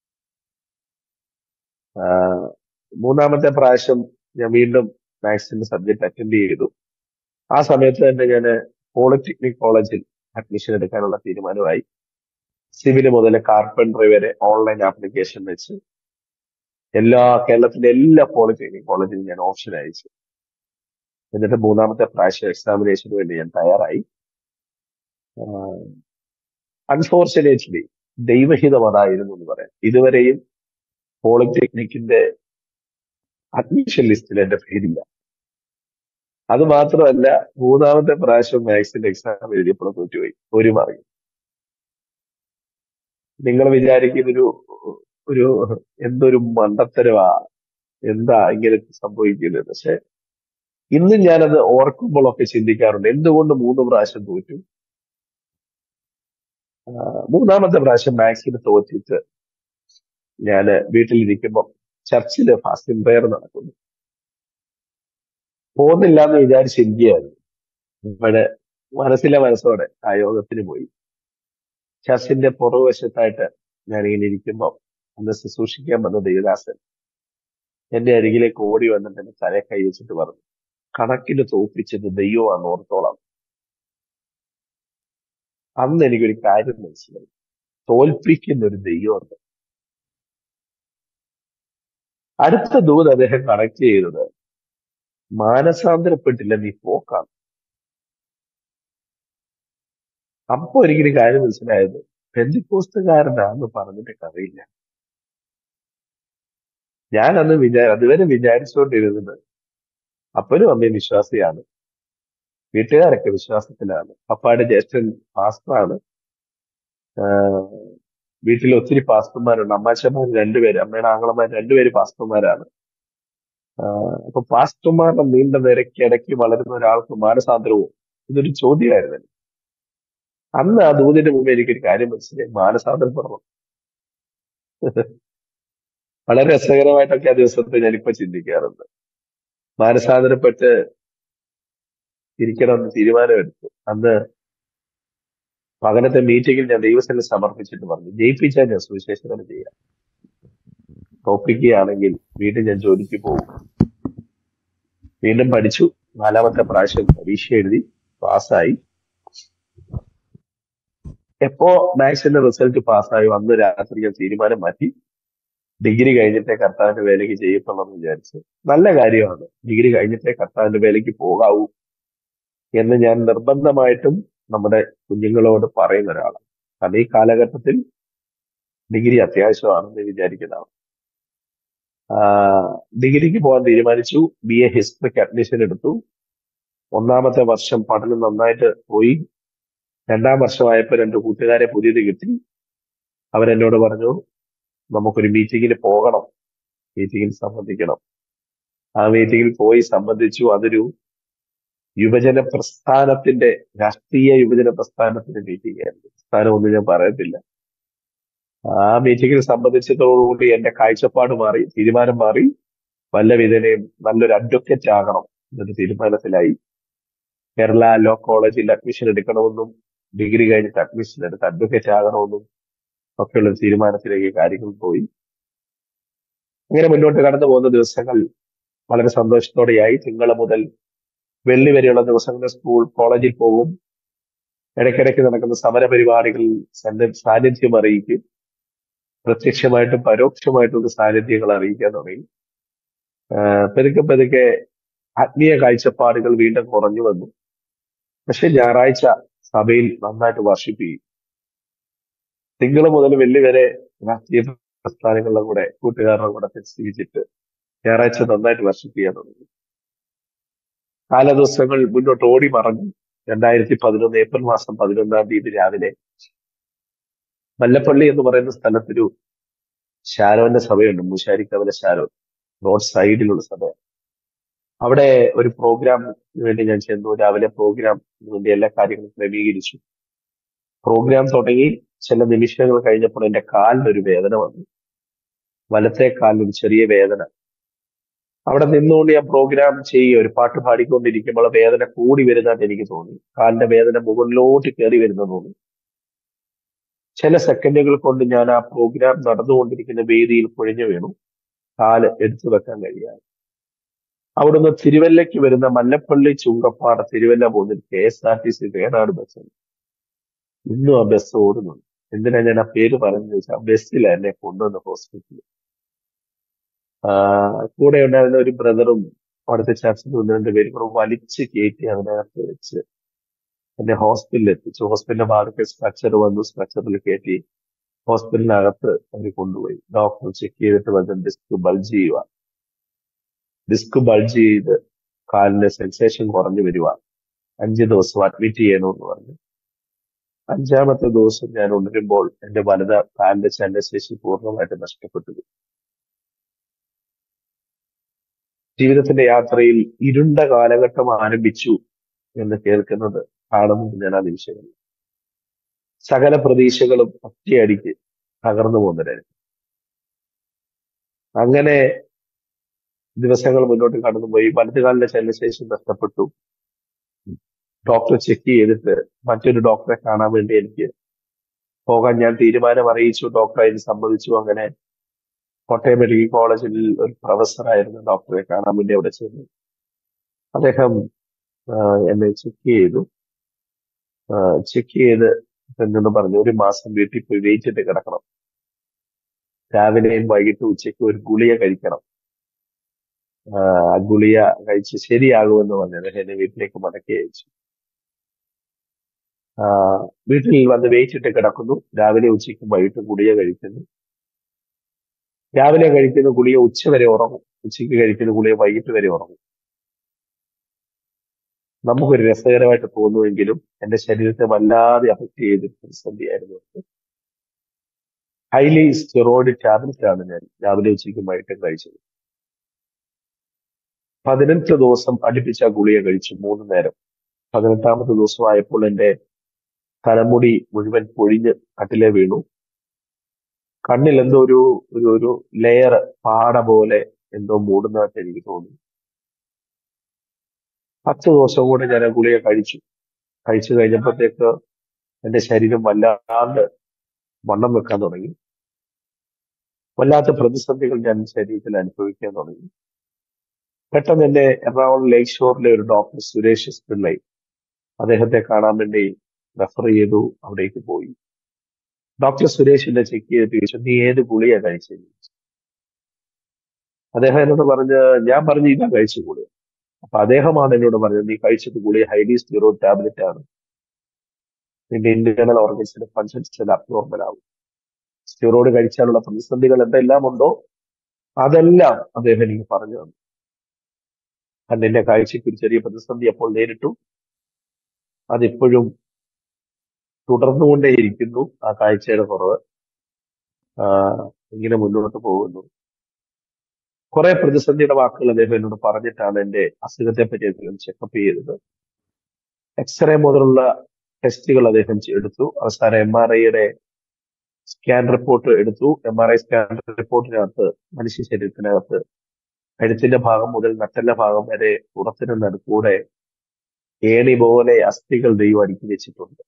ആ, മൂന്നാമത്തെ പ്രാവശ്യം ഞാൻ വീണ്ടും മാത്സിന്റെ സബ്ജക്ട് അറ്റൻഡ് ചെയ്തു ആ സമയത്ത് തന്നെ ഞാൻ പോളിടെക്നിക് കോളേജിൽ അഡ്മിഷൻ എടുക്കാനുള്ള തീരുമാനമായി സിവില് മുതൽ കാർപ്പൻട്രി വരെ ഓൺലൈൻ ആപ്ലിക്കേഷൻ വെച്ച് എല്ലാ കേരളത്തിലെ എല്ലാ പോളിടെക്നിക് കോളേജിലും ഞാൻ ഓപ്ഷൻ അയച്ചു എന്നിട്ട് മൂന്നാമത്തെ പ്രാവശ്യം എക്സാമിനേഷന് വേണ്ടി ഞാൻ തയ്യാറായി അൺഫോർച്ചുനേറ്റ്ലി ദൈവഹിതം അതായിരുന്നു എന്ന് പറയാം ഇതുവരെയും പോളിടെക്നിക്കിന്റെ അഡ്മിഷൻ ലിസ്റ്റിൽ എന്റെ പേരില്ല അത് മാത്രമല്ല മൂന്നാമത്തെ പ്രാവശ്യം മാത്സിന്റെ എക്സാം എഴുതിയപ്പോൾ തോറ്റുപോയി ഒരു മാർക്ക് നിങ്ങൾ വിചാരിക്കുന്നൊരു ഒരു എന്തൊരു മണ്ടത്തരവാ എന്താ ഇങ്ങനെ സംഭവിക്കുന്നത് പക്ഷെ ഇന്ന് ഞാനത് ഓർക്കുമ്പോഴൊക്കെ ചിന്തിക്കാറുണ്ട് എന്തുകൊണ്ട് മൂന്ന് പ്രാവശ്യം തോറ്റു ആ, മൂന്നാമത്തെ പ്രാവശ്യം മാത്സിന് തോറ്റിട്ട് ഞാൻ വീട്ടിലിരിക്കുമ്പോൾ ചർച്ചില് ഫാസ്റ്റിംഗ് പ്രയർ നടക്കുന്നു പോകുന്നില്ല എന്ന് വിചാരിച്ചിരിക്കുകയായിരുന്നു ഇവിടെ മനസ്സിലെ മനസ്സോടെ ആ യോഗത്തിന് പോയി ചർച്ചിന്റെ പുറകുവശത്തായിട്ട് ഞാൻ ഇങ്ങനെ ഇരിക്കുമ്പോൾ അന്ന് ശുശ്രൂഷിക്കാൻ വന്ന ദേവദാസൻ എന്റെ അരികിലേക്ക് ഓടി വന്നിട്ട് എന്റെ തലയെ കൈ വെച്ചിട്ട് പറഞ്ഞു കണക്കിന് തോൽപ്പിച്ചത് ദൈവമാണ് ഓർത്തോളാം അന്ന് എനിക്കൊരു കാര്യം മനസ്സിലായി തോൽപ്പിക്കുന്ന ഒരു ദൈവമുണ്ട് അടുത്ത ദൂത് അദ്ദേഹം കണക്ട് ചെയ്തത് മാനസാന്തരപ്പെട്ടില്ല നീ പോക്കാണ് അപ്പോ എനിക്കൊരു കാര്യം മനസ്സിലായത് പെന്തിക്കോസ്തുകാരനാന്ന് പറഞ്ഞിട്ട് കഥയില്ല ഞാൻ അന്ന് വിചാ അതുവരെ വിചാരിച്ചുകൊണ്ടിരുന്നത് അപ്പനും അമ്മയും വിശ്വാസിയാണ് വീട്ടുകാരൊക്കെ വിശ്വാസത്തിലാണ് പപ്പായുടെ ജ്യേഷ്ഠൻ പാസ്റ്ററാണ് ആഹ് വീട്ടിൽ ഒത്തിരി പാസ്റ്റർമാരുണ്ട് അമ്മാച്ചന്മാർ രണ്ടുപേര് അമ്മയുടെ ആങ്ങളമാർ രണ്ടുപേര് പാസ്റ്റർമാരാണ് ആഹ് അപ്പൊ പാസ്റ്റർമാരുടെ നീണ്ട നിരക്ക് ഇടയ്ക്ക് വളരുന്ന ഒരാൾക്ക് മാനസാന്തരവും ഇതൊരു ചോദ്യമായിരുന്നു എനിക്ക്. അന്ന് ആ ദൂതിന്റെ മുമ്പ് എനിക്കൊരു കാര്യം മനസ്സിലായി മാനസാന്തരപ്പെടണം വളരെ രസകരമായിട്ടൊക്കെ ആ ദിവസത്തെ ഞാനിപ്പോ ചിന്തിക്കാറുണ്ട് മാനസാന്തരപ്പെട്ട് ഇരിക്കണമെന്ന് തീരുമാനമെടുത്തു അന്ന് പകലത്തെ മീറ്റിംഗിൽ ഞാൻ ദൈവസ്ഥനെ സമർപ്പിച്ചിട്ട് പറഞ്ഞു ജയിപ്പിച്ചാൽ ഞാൻ സുവിശേഷനം ചെയ്യാം തോപ്പിക്കുകയാണെങ്കിൽ വീണ്ടും ഞാൻ ജോലിക്ക് പോകും വീണ്ടും പഠിച്ചു നാലാമത്തെ പ്രാവശ്യം പരീക്ഷ എഴുതി പാസ്സായി എപ്പോ മാത്സിന്റെ റിസൾട്ട് പാസ്സായി അന്ന് രാത്രി ഞാൻ തീരുമാനം മാറ്റി ഡിഗ്രി കഴിഞ്ഞിട്ടേ കർത്താവിന്റെ വേലയ്ക്ക് ചെയ്യത്തുള്ളൂ എന്ന് വിചാരിച്ചു നല്ല കാര്യമാണ് ഡിഗ്രി കഴിഞ്ഞിട്ടേ കർത്താവിന്റെ വേലയ്ക്ക് പോകാവൂ എന്ന് ഞാൻ നിർബന്ധമായിട്ടും നമ്മുടെ കുഞ്ഞുങ്ങളോട് പറയുന്ന ഒരാളാണ് കാരണം ഈ കാലഘട്ടത്തിൽ ഡിഗ്രി അത്യാവശ്യമാണെന്ന് വിചാരിക്കുന്നതാണ് ആഹ് ഡിഗ്രിക്ക് പോകാൻ തീരുമാനിച്ചു ബി എ ഹിസ്റ്ററിക്ക് അഡ്മിഷൻ എടുത്തു ഒന്നാമത്തെ വർഷം പഠനം നന്നായിട്ട് പോയി രണ്ടാം വർഷമായപ്പോൾ രണ്ട് കൂട്ടുകാരെ പുതിയത് കിട്ടി അവരെന്നോട് പറഞ്ഞു നമുക്കൊരു മീറ്റിങ്ങിന് പോകണം മീറ്റിങ്ങിൽ സംബന്ധിക്കണം ആ മീറ്റിങ്ങിൽ പോയി സംബന്ധിച്ചു അതൊരു യുവജന പ്രസ്ഥാനത്തിന്റെ രാഷ്ട്രീയ യുവജന പ്രസ്ഥാനത്തിന്റെ മീറ്റിംഗ് ആയിരുന്നു പ്രസ്ഥാനം ഒന്നും ഞാൻ പറയത്തില്ല ആ മീറ്റിംഗിൽ സംബന്ധിച്ചതോടുകൂടി എന്റെ കാഴ്ചപ്പാട് മാറി തീരുമാനം മാറി വല്ല വിധനയും നല്ലൊരു അഡ്വക്കേറ്റ് ആകണം എന്നൊരു തീരുമാനത്തിലായി കേരള ലോ കോളേജിൽ അഡ്മിഷൻ എടുക്കണമെന്നും ഡിഗ്രി കഴിഞ്ഞിട്ട് അഡ്മിഷൻ എടുത്ത് അഡ്വക്കേറ്റ് ആകണമെന്നും ഒക്കെയുള്ള ഒരു തീരുമാനത്തിലേക്ക് കാര്യങ്ങൾ പോയി അങ്ങനെ മുന്നോട്ട് കടന്നു പോകുന്ന ദിവസങ്ങൾ വളരെ സന്തോഷത്തോടെയായി തിങ്കൾ മുതൽ വെള്ളി വരെയുള്ള ദിവസങ്ങളിൽ സ്കൂൾ കോളേജിൽ പോകും ഇടയ്ക്കിടയ്ക്ക് നടക്കുന്ന സമര പരിപാടികളിൽ സന്ന- സാന്നിധ്യം അറിയിക്കും പ്രത്യക്ഷമായിട്ടും പരോക്ഷമായിട്ടും ഒരു സാന്നിധ്യങ്ങൾ അറിയിക്കാൻ തുടങ്ങി ആഹ് പതുക്കെ പതുക്കെ ആത്മീയ കാഴ്ചപ്പാടുകൾ വീണ്ടും കുറഞ്ഞു വന്നു പക്ഷെ ഞായറാഴ്ച സഭയിൽ നന്നായിട്ട് വർഷിപ്പിക്കും തിങ്കൾ മുതൽ വെള്ളി വരെ രാഷ്ട്രീയ പ്രസ്ഥാനങ്ങളുടെ കൂടെ കൂട്ടുകാരുടെ കൂടെ പരിശീലിച്ചിട്ട് ഞായറാഴ്ച നന്നായിട്ട് വർഷിപ്പിക്കാൻ തുടങ്ങി കാലദിവസങ്ങൾ മുന്നോട്ട് ഓടി മറഞ്ഞു രണ്ടായിരത്തി പതിനൊന്ന് ഏപ്രിൽ മാസം പതിനൊന്നാം തീയതി രാവിലെ മല്ലപ്പള്ളി എന്ന് പറയുന്ന സ്ഥലത്തൊരു ശാരോന്റെ സഭയുണ്ട് മൂശാരിക്കവല ശാരോൻ റോഡ് സൈഡിലുള്ള സഭ അവിടെ ഒരു പ്രോഗ്രാമിന് വേണ്ടി ഞാൻ ചെന്നു രാവിലെ പ്രോഗ്രാം വേണ്ടി എല്ലാ കാര്യങ്ങളും ക്രമീകരിച്ചു പ്രോഗ്രാം തുടങ്ങി ചില നിമിഷങ്ങൾ കഴിഞ്ഞപ്പോൾ എന്റെ കാലിനൊരു വേദന വന്നു വലത്തെ കാലിനൊരു ചെറിയ വേദന അവിടെ നിന്നുകൊണ്ട് ഞാൻ പ്രോഗ്രാം ചെയ്യുക ഒരു പാട്ട് പാടിക്കൊണ്ടിരിക്കുമ്പോൾ ആ വേദന കൂടി വരുന്നതായിട്ട് എനിക്ക് തോന്നി കാലിന്റെ വേദന മുകളിലോട്ട് കയറി വരുന്ന തോന്നി ചില സെക്കൻഡുകൾ കൊണ്ട് ഞാൻ ആ പ്രോഗ്രാം നടന്നുകൊണ്ടിരിക്കുന്ന വേദിയിൽ കുഴഞ്ഞു വീണു കാല് എടുത്തു വെക്കാൻ കഴിയാതെ അവിടുന്ന് തിരുവല്ലയ്ക്ക് വരുന്ന മല്ലപ്പള്ളി ചുങ്കപ്പാറ തിരുവല്ല പോകുന്ന K S R T C Venad bus ഇന്നും ആ ബസ് ഓടുന്നുണ്ട് എന്തിനാ ഞാൻ ആ പേര് പറഞ്ഞു വെച്ചാൽ ആ ബസ്സിലാണ് എന്നെ കൊണ്ടുവന്ന ഹോസ്പിറ്റലിൽ കൂടെ ഉണ്ടായിരുന്ന ഒരു ബ്രദറും അവിടുത്തെ ചർച്ചിൽ ഒന്ന് രണ്ട് പേരും കൂടെ വലിച്ച് കയറ്റി അതിനകത്ത് വെച്ച് എന്നെ ഹോസ്പിറ്റലിൽ എത്തിച്ചു ഹോസ്പിറ്റലിന്റെ ഭാഗത്ത് സ്ട്രക്ചർ വന്നു സ്ട്രക്ചറിൽ കയറ്റി ഹോസ്പിറ്റലിനകത്ത് അവർ കൊണ്ടുപോയി ഡോക്ടർ ചെക്ക് ചെയ്തിട്ട് വന്ന് ഡിസ്ക് ബൾജ് ചെയ്യുക ഡിസ്ക് ബൾജ് ചെയ്ത് കാലിന്റെ സെൻസേഷൻ കുറഞ്ഞു വരുക അഞ്ച് ദിവസം അഡ്മിറ്റ് ചെയ്യണമെന്ന് പറഞ്ഞു അഞ്ചാമത്തെ ദിവസം ഞാൻ ഉണരുമ്പോൾ എന്റെ വലത കാലിന്റെ ചലനശേഷി പൂർണ്ണമായിട്ട് നഷ്ടപ്പെട്ടു പോയി. ജീവിതത്തിന്റെ യാത്രയിൽ ഇരുണ്ട കാലഘട്ടം ആരംഭിച്ചു എന്ന് കേൾക്കുന്നത് കാണുന്നത് ഞാൻ ആ നിമിഷങ്ങളിൽ സകല പ്രതീക്ഷകളും ഒറ്റയടിക്ക് തകർന്നു പോകുന്നതായിരുന്നു അങ്ങനെ ദിവസങ്ങൾ മുന്നോട്ട് കടന്നുപോയി വലതുകാലിന്റെ ചലനശേഷി നഷ്ടപ്പെട്ടു ഡോക്ടർ ചെക്ക് ചെയ്തിട്ട് മറ്റൊരു ഡോക്ടറെ കാണാൻ വേണ്ടി എനിക്ക് പോകാൻ ഞാൻ തീരുമാനം അറിയിച്ചു ഡോക്ടർ അതിന് സമ്മതിച്ചു അങ്ങനെ കോട്ടയം മെഡിക്കൽ കോളേജിൽ ഒരു പ്രൊഫസറായിരുന്ന ഡോക്ടറെ കാണാൻ വേണ്ടി അവിടെ ചെന്നു അദ്ദേഹം ആഹ് എന്നെ ചെക്ക് ചെയ്തു ചെക്ക് ചെയ്ത് എന്നോട് പറഞ്ഞു ഒരു മാസം വീട്ടിൽ പോയി വെയിറ്റ് ഇട്ട് കിടക്കണം രാവിലെയും വൈകിട്ടും ഉച്ചയ്ക്ക് ഒരു ഗുളിക കഴിക്കണം ആഹ് ആ ഗുളിക കഴിച്ച് ശരിയാകുമെന്ന് പറഞ്ഞു അദ്ദേഹം എന്നെ വീട്ടിലേക്ക് മടക്കി അയച്ചു ആഹ് വീട്ടിൽ വന്ന് വെയിറ്റ് ഇട്ട് കിടക്കുന്നു രാവിലെ ഉച്ചയ്ക്കും വൈകിട്ടും ഗുളിക കഴിക്കുന്നു രാവിലെ കഴിക്കുന്ന ഗുളിക ഉച്ച വരെ ഉറങ്ങും ഉച്ചയ്ക്ക് കഴിക്കുന്ന ഗുളിക വൈകിട്ട് വരെ ഉറങ്ങും നമുക്കൊരു രസകരമായിട്ട് തോന്നുമെങ്കിലും എന്റെ ശരീരത്തെ വല്ലാതെ അഫക്ട് ചെയ്തൊരു പ്രതിസന്ധിയായിരുന്നു അത്. ഹൈലി സ്റ്റെറോയിഡ് ടാബ്ലറ്റ് ആണ് ഞാൻ രാവിലെ ഉച്ചയ്ക്കും വൈകിട്ടും കഴിച്ചത് പതിനെട്ട് ദിവസം അടുപ്പിച്ച ആ ഗുളിക കഴിച്ചു മൂന്ന് നേരം പതിനെട്ടാമത്തെ ദിവസമായപ്പോൾ എന്റെ തലമുടി മുഴുവൻ പൊഴിഞ്ഞ് കട്ടിലെ വീണു കണ്ണിൽ എന്തോ ഒരു ഒരു ഒരു ലെയർ പാട പോലെ എന്തോ മൂടുന്നതായിട്ട് എനിക്ക് തോന്നി പത്ത് ദിവസം കൂടെ ഞാൻ ആ ഗുളിക കഴിച്ചു കഴിച്ചു കഴിഞ്ഞപ്പോഴത്തേക്ക് എന്റെ ശരീരം വല്ലാണ്ട് വണ്ണം വെക്കാൻ തുടങ്ങി വല്ലാത്ത പ്രതിസന്ധികൾ ഞാൻ ശരീരത്തിൽ അനുഭവിക്കാൻ തുടങ്ങി പെട്ടെന്ന് എന്നെ എറണാകുളം ലേക്ക് ഷോറിലെ ഒരു ഡോക്ടർ സുരേഷ് എസ് പിള്ളൈ അദ്ദേഹത്തെ കാണാൻ വേണ്ടി റെഫർ ചെയ്തു അവിടേക്ക് പോയി ഡോക്ടർ സുരേഷിനെ ചെക്ക് ചെയ്തിട്ട് ചോദിച്ചു നീ ഏത് ഗുളിക കഴിച്ചത് അദ്ദേഹം എന്നോട് പറഞ്ഞ് ഞാൻ പറഞ്ഞു ഇതാ കഴിച്ച ഗുളിക അപ്പൊ അദ്ദേഹമാണ് എന്നോട് പറഞ്ഞത് നീ കഴിച്ചത് ഗുളിക ഹൈലി സ്റ്റീറോയിഡ് ടാബ്ലറ്റ് ആണ് നിന്റെ ഇന്റേണൽ ഓർഗൻസിന്റെ ഫങ്ഷൻസ് അബ്നോർമൽ ആവും സ്റ്റീറോയിഡ് കഴിച്ചാലുള്ള പ്രതിസന്ധികൾ എന്തെല്ലാം ഉണ്ടോ അതെല്ലാം അദ്ദേഹം എനിക്ക് പറഞ്ഞു തന്നു കണ്ണിന്റെ കാഴ്ചയ്ക്ക് ഒരു ചെറിയ പ്രതിസന്ധി അപ്പോൾ നേരിട്ടു അതിപ്പോഴും തുടർന്നുകൊണ്ടേയിരിക്കുന്നു ആ കാഴ്ചയുടെ കുറവ് ആഹ് ഇങ്ങനെ മുന്നോട്ട് പോകുന്നു കുറെ പ്രതിസന്ധിയുടെ വാക്കുകൾ അദ്ദേഹം എന്നോട് പറഞ്ഞിട്ടാണ് എന്റെ അസുഖത്തെ പറ്റി അദ്ദേഹം ചെക്കപ്പ് ചെയ്തത് എക്സ്റേ മുതലുള്ള ടെസ്റ്റുകൾ അദ്ദേഹം ചെ- എടുത്തു അവസാനം എം ആർ ഐയുടെ സ്കാൻ റിപ്പോർട്ട് എടുത്തു എം ആർ ഐ സ്കാൻ റിപ്പോർട്ടിനകത്ത് മനുഷ്യ ശരീരത്തിനകത്ത് കഴുത്തിന്റെ ഭാഗം മുതൽ നട്ടന്റെ ഭാഗം വരെ പുറത്തിന് നടുക്കൂടെ ഏണി പോലെ അസ്ഥികൾ ദൈവം അടുക്കി വെച്ചിട്ടുണ്ട്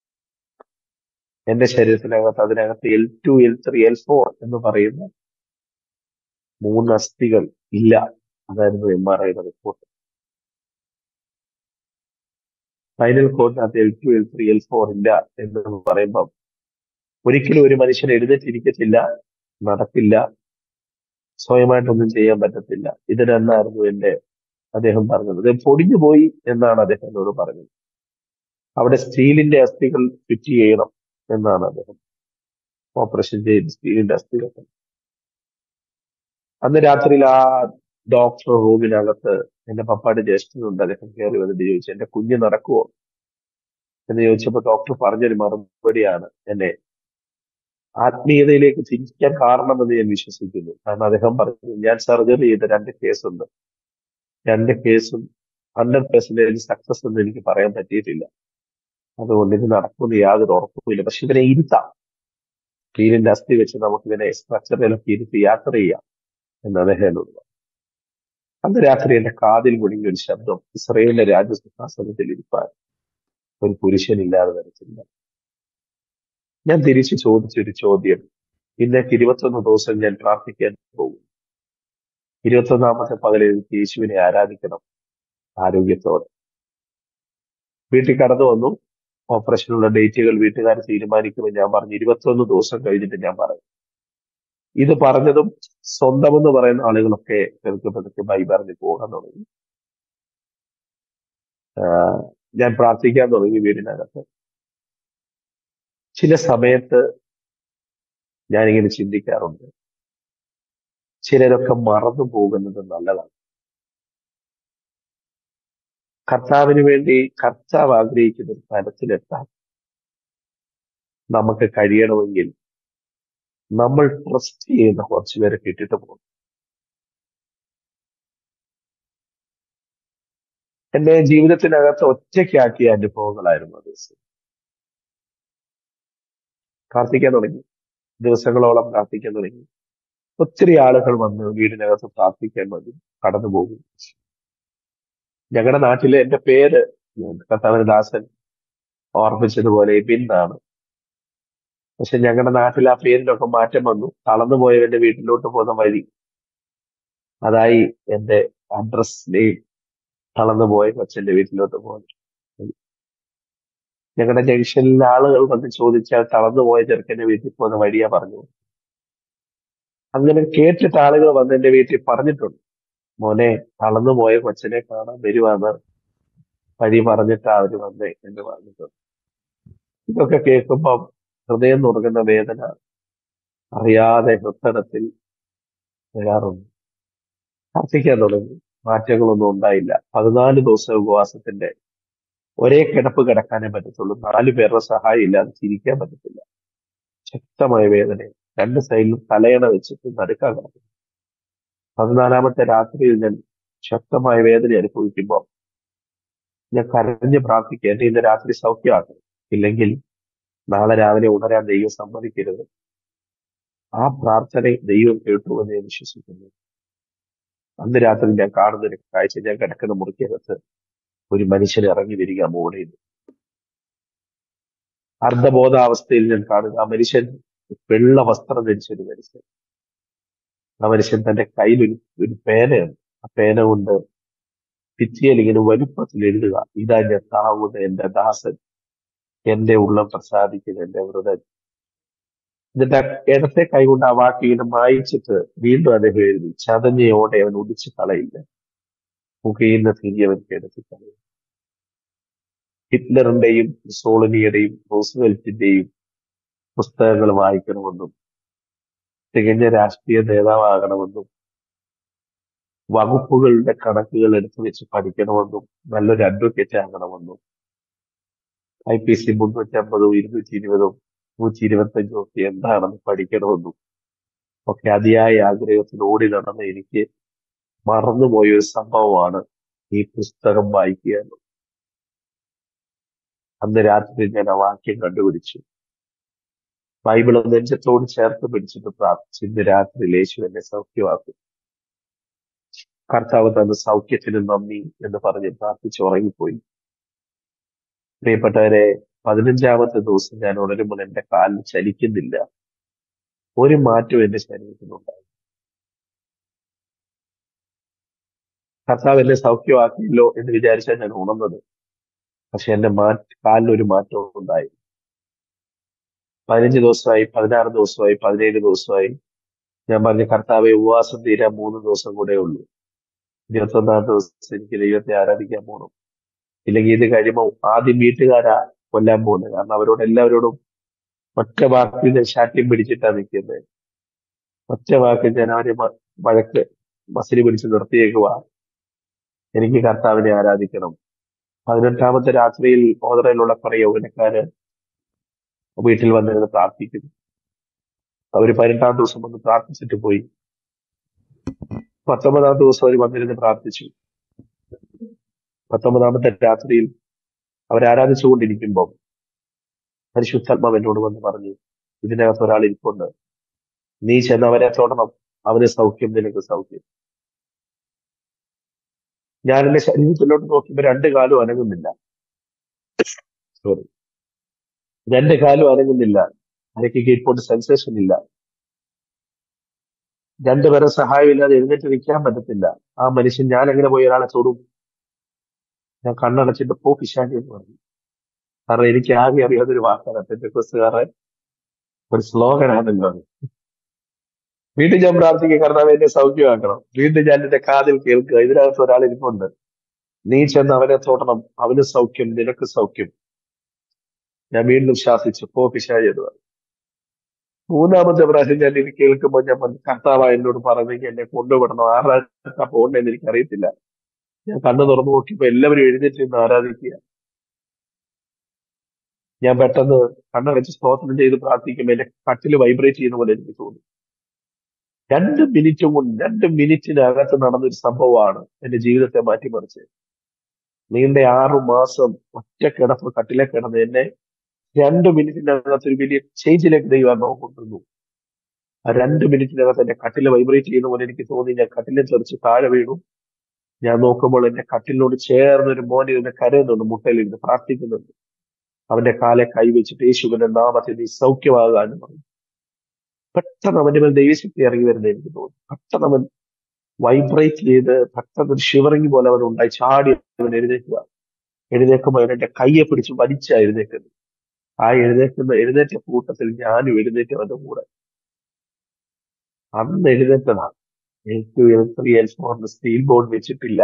എന്റെ ശരീരത്തിനകത്ത് അതിനകത്ത് L two L three L four എന്ന് പറയുന്ന മൂന്ന് അസ്ഥികൾ ഇല്ല അതായിരുന്നു എം ആർ ഐയുടെ റിപ്പോർട്ട് ഫൈനൽ കോഡിനകത്ത് L two L three L four ഇല്ല എന്ന് പറയുമ്പം ഒരിക്കലും ഒരു മനുഷ്യൻ എഴുന്നേറ്റിരിക്കത്തില്ല നടക്കില്ല സ്വയമായിട്ടൊന്നും ചെയ്യാൻ പറ്റത്തില്ല ഇതിനെന്നായിരുന്നു എന്റെ അദ്ദേഹം പറഞ്ഞത് ഇത് പൊടിഞ്ഞു പോയി എന്നാണ് അദ്ദേഹം എന്നോട് പറഞ്ഞത് അവിടെ സ്റ്റീലിന്റെ അസ്ഥികൾ ഫിറ്റ് ചെയ്യണം എന്നാണ് അദ്ദേഹം ഓപ്പറേഷൻ ചെയ്ത് സ്റ്റീലിന്റെ അസ്ഥികൾ അന്ന് രാത്രിയിൽ ആ ഡോക്ടർ റൂമിനകത്ത് എന്റെ പപ്പായുടെ ജ്യേഷ്ഠനുണ്ട് അദ്ദേഹം കയറി വന്നിട്ട് ചോദിച്ചു എന്റെ കുഞ്ഞ് നടക്കുവോ എന്ന് ചോദിച്ചപ്പോൾ ഡോക്ടർ പറഞ്ഞൊരു മറുപടിയാണ് എന്നെ ആത്മീയതയിലേക്ക് തിരിക്കാൻ കാരണമെന്ന് ഞാൻ വിശ്വസിക്കുന്നു കാരണം അദ്ദേഹം പറഞ്ഞു ഞാൻ സർജറി ചെയ്ത രണ്ട് കേസുണ്ട് രണ്ട് കേസും ഹൺഡ്രഡ് പെർസെന്റേജ് സക്സസ് എന്ന് എനിക്ക് പറയാൻ പറ്റിയിട്ടില്ല അതുകൊണ്ട് ഇത് നടക്കുമെന്ന് യാതൊരു ഉറപ്പുമില്ല പക്ഷെ ഇവനെ ഇരുത്താം വീടിന്റെ അസ്ഥി വെച്ച് നമുക്ക് ഇവനെ സ്ട്രക്ചറിലൊക്കെ ഇരുത്തി യാത്ര ചെയ്യാം എന്ന് അദ്ദേഹം എന്നോട് പറഞ്ഞു. അന്ന് രാത്രി എന്റെ കാതിൽ മുടിങ്ങിയ ഒരു ശബ്ദം ഇസ്രയേലിന്റെ രാജ്യസിംഹാസനത്തിൽ ഇരിപ്പാൻ ഒരു പുരുഷനില്ലാതെ വരച്ചില്ല ഞാൻ തിരിച്ചു ചോദിച്ചൊരു ചോദ്യം ഇന്നേക്ക് ഇരുപത്തൊന്ന് ദിവസം ഞാൻ പ്രാർത്ഥിക്കാൻ പോകും ഇരുപത്തൊന്നാമത്തെ പകലിൽ എനിക്ക് യേശുവിനെ ആരാധിക്കണം ആരോഗ്യത്തോടെ വീട്ടിൽ കടന്നു വന്നു ഓപ്പറേഷനുള്ള ഡേറ്റുകൾ വീട്ടുകാർ തീരുമാനിക്കുമെന്ന് ഞാൻ പറഞ്ഞു ഇരുപത്തൊന്ന് ദിവസം കഴിഞ്ഞിട്ട് ഞാൻ പറയും ഇത് പറഞ്ഞതും സ്വന്തമെന്ന് പറയുന്ന ആളുകളൊക്കെ പതുക്കെ പതുക്കെ ബൈ പറഞ്ഞ് പോകാൻ തുടങ്ങി ആഹ് ഞാൻ പ്രാർത്ഥിക്കാൻ തുടങ്ങി വീടിനകത്ത് ചില സമയത്ത് ഞാനിങ്ങനെ ചിന്തിക്കാറുണ്ട് ചിലരൊക്കെ മറന്നു പോകുന്നത് നല്ലതാണ് കർത്താവിന് വേണ്ടി കർത്താവ് ആഗ്രഹിക്കുന്ന ഒരു തലത്തിലെത്താൻ നമുക്ക് കഴിയണമെങ്കിൽ നമ്മൾ ട്രസ്റ്റ് ചെയ്യുന്ന കുറച്ചു പേരെ കിട്ടിട്ട് പോകും എന്നെ ജീവിതത്തിനകത്ത് ഒറ്റയ്ക്കാക്കിയ അനുഭവങ്ങളായിരുന്നു അത് പ്രാർത്ഥിക്കാൻ തുടങ്ങി ദിവസങ്ങളോളം പ്രാർത്ഥിക്കാൻ തുടങ്ങി ഒത്തിരി ആളുകൾ വന്ന് വീടിനകത്ത് പ്രാർത്ഥിക്കാൻ വേണ്ടി കടന്നു പോകും ഞങ്ങളുടെ നാട്ടിലെ എന്റെ പേര് കർത്താവിന് ദാസൻ ഓർമ്മിച്ചതുപോലെ ബിന്നാണ് പക്ഷെ ഞങ്ങളുടെ നാട്ടിൽ ആ പേരിലൊക്കെ മാറ്റം വന്നു തളർന്നു പോയവന്റെ വീട്ടിലോട്ട് പോകുന്ന വഴി അതായി എന്റെ അഡ്രസ് നെയിം തളർന്നു പോയ കൊച്ചന്റെ വീട്ടിലോട്ട് പോകുന്നു ഞങ്ങളുടെ ജംഗ്ഷനിൽ ആളുകൾ വന്ന് ചോദിച്ചാൽ തളർന്നു പോയ ചെറുക്കന്റെ വീട്ടിൽ പോകുന്ന വഴിയാ പറഞ്ഞു അങ്ങനെ കേട്ടിട്ട് ആളുകൾ വന്ന് എന്റെ വീട്ടിൽ പറഞ്ഞിട്ടുണ്ട് മോനെ തളർന്നു പോയ കൊച്ചനെ കാണാൻ വരുവാന്ന് വഴി പറഞ്ഞിട്ട് അവര് വന്നേ എന്ന് പറഞ്ഞിട്ടുണ്ട് ഇതൊക്കെ കേൾക്കുമ്പം ഹൃദയം നുറുകുന്ന വേദന അറിയാതെ ഹൃദയത്തിൽ വരാറുണ്ട് പ്രാർത്ഥിക്കാൻ തുടങ്ങി മാറ്റങ്ങളൊന്നും ഉണ്ടായില്ല പതിനാല് ദിവസം ഉപവാസത്തിന്റെ ഒരേ കിടപ്പ് കിടക്കാനേ പറ്റത്തുള്ളൂ നാല് പേരുടെ സഹായം ഇല്ലാതെ ചിരിക്കാൻ പറ്റത്തില്ല ശക്തമായ വേദന രണ്ട് സൈഡിലും തലയണ വെച്ചിട്ട് നടുക്കാൻ കിടക്കുന്നു പതിനാലാമത്തെ രാത്രിയിൽ ഞാൻ ശക്തമായ വേദന അനുഭവിക്കുമ്പോൾ ഞാൻ കരഞ്ഞ് പ്രാർത്ഥിക്കുക എന്നെ ഇന്ന് രാത്രി സൗഖ്യമാക്കണം ഇല്ലെങ്കിൽ നാളെ രാവിലെ ഉണരാൻ ദൈവം സമ്മതിക്കരുത് ആ പ്രാർത്ഥന ദൈവം കേട്ടു എന്ന് ഞാൻ വിശ്വസിക്കുന്നു അന്ന് രാത്രി ഞാൻ കാണുന്ന ഒരു കാഴ്ച ഞാൻ കിടക്കുന്ന മുറിക്കകത്ത് ഒരു മനുഷ്യൻ ഇറങ്ങി വരിക മോളിൽ അർദ്ധബോധാവസ്ഥയിൽ ഞാൻ കാണുക ആ മനുഷ്യൻ വെള്ള വസ്ത്രം ധരിച്ച ഒരു മനുഷ്യൻ ആ മനുഷ്യൻ തന്റെ കയ്യിൽ ഒരു ഒരു പേനയുണ്ട് ആ പേന കൊണ്ട് ഭിത്തിയിൽ ഇങ്ങനെ വലുപ്പത്തിൽ എഴുതുക ഇതാ ഞാൻ താവുന്ന എന്റെ ദാസൻ എന്റെ ഉള്ളം പ്രസാദിക്കുന്ന എന്റെ വ്രതൻ എന്നിട്ട് ആ ഇടത്തെ കൈ കൊണ്ട് ആ വാക്ക് ഇങ്ങനെ മായിച്ചിട്ട് വീണ്ടും അദ്ദേഹം എഴുതി ചതഞ്ഞയോടെ അവൻ ഒടിച്ചു കളയില്ല പുകയുന്ന തിരി അവൻ കിടത്തി കളയും ഹിറ്റ്ലറിന്റെയും സോളനിയുടെയും റോസ്വെൽറ്റിന്റെയും പുസ്തകങ്ങൾ വായിക്കണമെന്നും തികഞ്ഞ രാഷ്ട്രീയ നേതാവാകണമെന്നും വകുപ്പുകളുടെ കണക്കുകൾ എടുത്തു വെച്ച് പഠിക്കണമെന്നും നല്ലൊരു അഡ്വക്കേറ്റ് ആകണമെന്നും ഐ പി സി മുന്നൂറ്റി അമ്പതും ഇരുന്നൂറ്റി ഇരുപതും നൂറ്റി ഇരുപത്തഞ്ചും ഒക്കെ എന്താണെന്ന് പഠിക്കണമെന്നും ഒക്കെ അതിയായ ആഗ്രഹത്തിൽ ഓടി നടന്ന എനിക്ക് മറന്നുപോയ ഒരു സംഭവമാണ് ഈ പുസ്തകം വായിക്കുക എന്നുള്ളത് അന്ന് രാത്രി ഞാൻ ആ വാക്യം കണ്ടുപിടിച്ചു ബൈബിൾ നെഞ്ചത്തോട് ചേർത്ത് പിടിച്ചിട്ട് പ്രാർത്ഥിച്ചു ഇന്ന് രാത്രി യേശു എന്നെ സൗഖ്യമാക്കും കർത്താവ് തന്ന സൗഖ്യത്തിന് നന്ദി എന്ന് പറഞ്ഞ് പ്രാർത്ഥിച്ച് ഉറങ്ങിപ്പോയി പ്രിയപ്പെട്ടവരെ പതിനഞ്ചാമത്തെ ദിവസം ഞാൻ ഉണരുമ്പോൾ എന്റെ കാലിൽ ചലിക്കുന്നില്ല ഒരു മാറ്റവും എന്റെ ശരീരത്തിനുണ്ടായി കർത്താവ് എന്നെ സൗഖ്യമാക്കിയല്ലോ എന്ന് വിചാരിച്ചാൽ ഞാൻ ഉണർന്നത് പക്ഷെ എന്റെ മാറ്റ കാലിനൊരു മാറ്റവും ഉണ്ടായി പതിനഞ്ച് ദിവസമായി പതിനാറ് ദിവസമായി പതിനേഴ് ദിവസമായി ഞാൻ പറഞ്ഞ കർത്താവെ ഉപവാസം തീരാൻ മൂന്ന് ദിവസം കൂടെ ഉള്ളൂ ഇരുപത്തൊന്നാം ദിവസം എനിക്ക് ദൈവത്തെ ആരാധിക്കാൻ പോകണം ഇല്ലെങ്കിൽ ഇത് കഴിയുമ്പോൾ ആദ്യം വീട്ടുകാരാ കൊല്ലാൻ പോകുന്നത് കാരണം അവരോട് എല്ലാവരോടും ഒറ്റ വാക്കിൽ ഞാൻ ശാഠ്യം പിടിച്ചിട്ടാ നിൽക്കുന്നത് ഒറ്റ വാക്കിൽ ഞാൻ അവരെ മ- വഴക്ക് മസിലി പിടിച്ച് നിർത്തിയേക്കുക എനിക്ക് കർത്താവിനെ ആരാധിക്കണം പതിനെട്ടാമത്തെ രാത്രിയിൽ ഓതറയിലുള്ള കുറെ യൗവനക്കാര് വീട്ടിൽ വന്നിരുന്ന് പ്രാർത്ഥിക്കുന്നു അവര് പതിനെട്ടാം ദിവസം വന്ന് പ്രാർത്ഥിച്ചിട്ട് പോയി പത്തൊമ്പതാം ദിവസം അവർ വന്നിരുന്ന് പ്രാർത്ഥിച്ചു പത്തൊമ്പതാമത്തെ രാത്രിയിൽ അവർ ആരാധിച്ചുകൊണ്ടിരിക്കുമ്പോൾ പരിശുദ്ധാത്മാവ് എന്നോട് വന്ന് പറഞ്ഞു ഇതിനകത്ത് ഒരാൾ ഇരിപ്പുണ്ട് നീ ചെന്ന് അവനെ തൊടണം അവന് സൗഖ്യം നിനക്ക് സൗഖ്യം ഞാൻ എന്റെ ശരീരത്തിലോട്ട് നോക്കിയപ്പോ രണ്ട് കാലും അനങ്ങുന്നില്ല സോറി രണ്ട് കാലും അനങ്ങുന്നില്ല എനിക്ക് കീഴ്പോട്ട് സെൻസേഷൻ ഇല്ല രണ്ടുപേരെ സഹായമില്ലാതെ എഴുന്നേറ്റ് നിൽക്കാൻ പറ്റത്തില്ല ആ മനുഷ്യൻ ഞാൻ എങ്ങനെ പോയി ഒരാളെ തൊടും ഞാൻ കണ്ണടച്ചിട്ട് പോ പിശാചി എന്ന് പറഞ്ഞു കാരണം എനിക്ക് ആകെ അറിയാത്തൊരു വാക്കാണ് പെന്തക്കോസ്തുകാരൻ ഒരു സ്ലോഗനാണല്ലോ അത്. വീണ്ടും ഞാൻ പ്രാർത്ഥിക്കുക കർത്താവ് എന്നെ സൗഖ്യമാക്കണം വീണ്ടും ഞാൻ എന്റെ കാതിൽ കേൾക്കുക ഇതിനകത്ത് ഒരാൾ ഇരിപ്പുണ്ട് നീ ചെന്ന് അവനെ തൊടണം അവന് സൗഖ്യം നിനക്ക് സൗഖ്യം ഞാൻ വീണ്ടും ശാസിച്ചു പോ പിശാചി എന്ന് പറഞ്ഞു മൂന്നാമത്തെ പ്രാവശ്യം ഞാൻ ഇത് കേൾക്കുമ്പോൾ ഞാൻ പറഞ്ഞു കർത്താവ് എന്നോട് പറഞ്ഞെങ്കിൽ എന്നെ കൊണ്ടുവിടണം ആരാ പോകണ്ടെന്ന് എനിക്ക് അറിയത്തില്ല ഞാൻ കണ്ണു തുറന്നു നോക്കിയപ്പോ എല്ലാവരും എഴുന്നേറ്റ് നിന്ന് ആരാധിക്കുക ഞാൻ പെട്ടെന്ന് കണ്ണടച്ച് സ്തോത്രം ചെയ്ത് പ്രാർത്ഥിക്കുമ്പോൾ എന്റെ കട്ടില് വൈബ്രേറ്റ് ചെയ്യുന്ന പോലെ എനിക്ക് തോന്നി രണ്ട് മിനിറ്റും കൊണ്ട് രണ്ട് മിനിറ്റിനകത്ത് നടന്നൊരു സംഭവമാണ് എന്റെ ജീവിതത്തെ മാറ്റിമറിച്ചത് നീണ്ട ആറു മാസം ഒറ്റ കിടപ്പ് കട്ടിലെ കിടന്ന് എന്നെ രണ്ട് മിനിറ്റിനകത്ത് ഒരു വലിയ ചേഞ്ചിലേക്ക് ദൈവം കൊണ്ടുവന്നു ആ രണ്ട് മിനിറ്റിനകത്ത് എന്റെ കട്ടില് വൈബ്രേറ്റ് ചെയ്യുന്ന പോലെ എനിക്ക് തോന്നി ഞാൻ കട്ടിലെ തെറിച്ച് താഴെ വീണു ഞാൻ നോക്കുമ്പോൾ എന്റെ കട്ടിലിനോട് ചേർന്ന് ഒരു മോനെ ഇരുന്ന് കരയുന്നുണ്ട് മുട്ടയിലിരുന്ന് പ്രാർത്ഥിക്കുന്നുണ്ട് അവന്റെ കാലെ കൈവച്ചിട്ട് യേശുവിന്റെ നാമത്തിൽ നീ സൗഖ്യമാകാനും പറഞ്ഞു പെട്ടെന്ന് അവന്റെ മേൽ ദൈവശക്തി ഇറങ്ങി വരുന്നത് എനിക്ക് തോന്നി പെട്ടെന്ന് അവൻ വൈബ്രേറ്റ് ചെയ്ത് പെട്ടെന്ന് ഒരു ഷിവറിങ് പോലെ അവൻ ഉണ്ടായി ചാടി അവൻ എഴുന്നേക്കുക എഴുന്നേക്കുമ്പോൾ അവൻ എന്റെ കയ്യെ പിടിച്ച് വലിച്ചാ എഴുന്നേക്കുന്നത് ആ എഴുന്നേക്കുന്ന എഴുന്നേറ്റ കൂട്ടത്തിൽ ഞാനും എഴുന്നേറ്റ് അവന്റെ കൂടെ അന്ന് എഴുന്നേറ്റതാണ് എനിക്ക് എൽ ത്രീ എൽ ഫോറിന് സ്റ്റീൽ ബോർഡ് വെച്ചിട്ടില്ല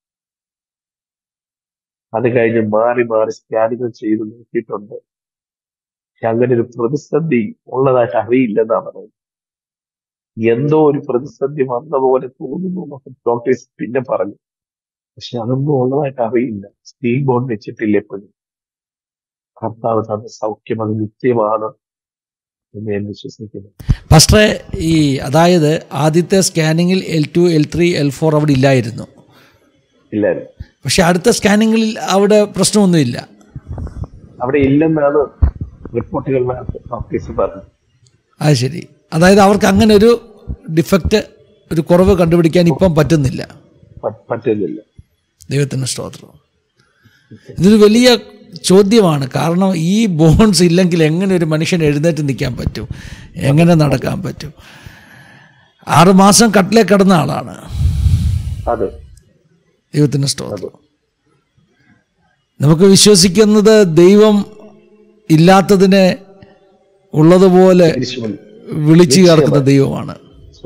അത് കഴിഞ്ഞ് മാറി മാറി സ്കാനുകൾ ചെയ്ത് നോക്കിയിട്ടുണ്ട് പക്ഷെ അങ്ങനെ ഒരു പ്രതിസന്ധി ഉള്ളതായിട്ട് അറിയില്ലെന്നാ പറയുന്നത് എന്തോ ഒരു പ്രതിസന്ധി വന്ന പോലെ തോന്നുന്നു എന്നൊക്കെ ഡോക്ടേഴ്സ് പിന്നെ പറഞ്ഞു പക്ഷെ അതൊന്നും ഉള്ളതായിട്ട് അറിയില്ല സ്റ്റീൽ ബോർഡ് വെച്ചിട്ടില്ല എപ്പോഴും കർത്താവ് തന്ന സൗഖ്യം അത് നിത്യമാണ് എന്ന് ഞാൻ വിശ്വസിക്കുന്നു ഫസ്റ്റേ ഈ അതായത് ആദ്യത്തെ സ്കാനിങ്ങിൽ L two L three L four അവിടെ ഇല്ലായിരുന്നു ഇല്ലായിരുന്നു പക്ഷെ അടുത്ത സ്കാനിങ്ങിൽ അവിടെ പ്രശ്നമൊന്നുമില്ല അവിടെ ഇല്ലെന്നാണ് റിപ്പോർട്ടുകളിനകത്ത് ഡോക്ടേഴ്സ് പറഞ്ഞത് അത് ശരി അതായത് അവർക്ക് അങ്ങനെ ഒരു ഡിഫക്റ്റ് ഒരു കുറവ് കണ്ടുപിടിക്കാൻ ഇപ്പം പറ്റുന്നില്ല പ- പറ്റുന്നില്ല ദൈവത്തിന് സ്തോത്രം ഇതൊരു വലിയ ചോദ്യമാണ് കാരണം ഈ ബോൺസ് ഇല്ലെങ്കിൽ എങ്ങനെ ഒരു മനുഷ്യൻ എഴുന്നേറ്റ് നിൽക്കാൻ പറ്റും എങ്ങനെ നടക്കാൻ പറ്റും ആറുമാസം കട്ടിലേ കിടന്ന ആളാണ് അതെ ദൈവത്തിന് സ്തോത്രം നമുക്ക് വിശ്വസിക്കുന്നത് ദൈവം ഇല്ലാത്തതിനെ ഉള്ളതുപോലെ തിരിച്ചു വിളിച്ചു ചേർക്കുന്ന ദൈവമാണ്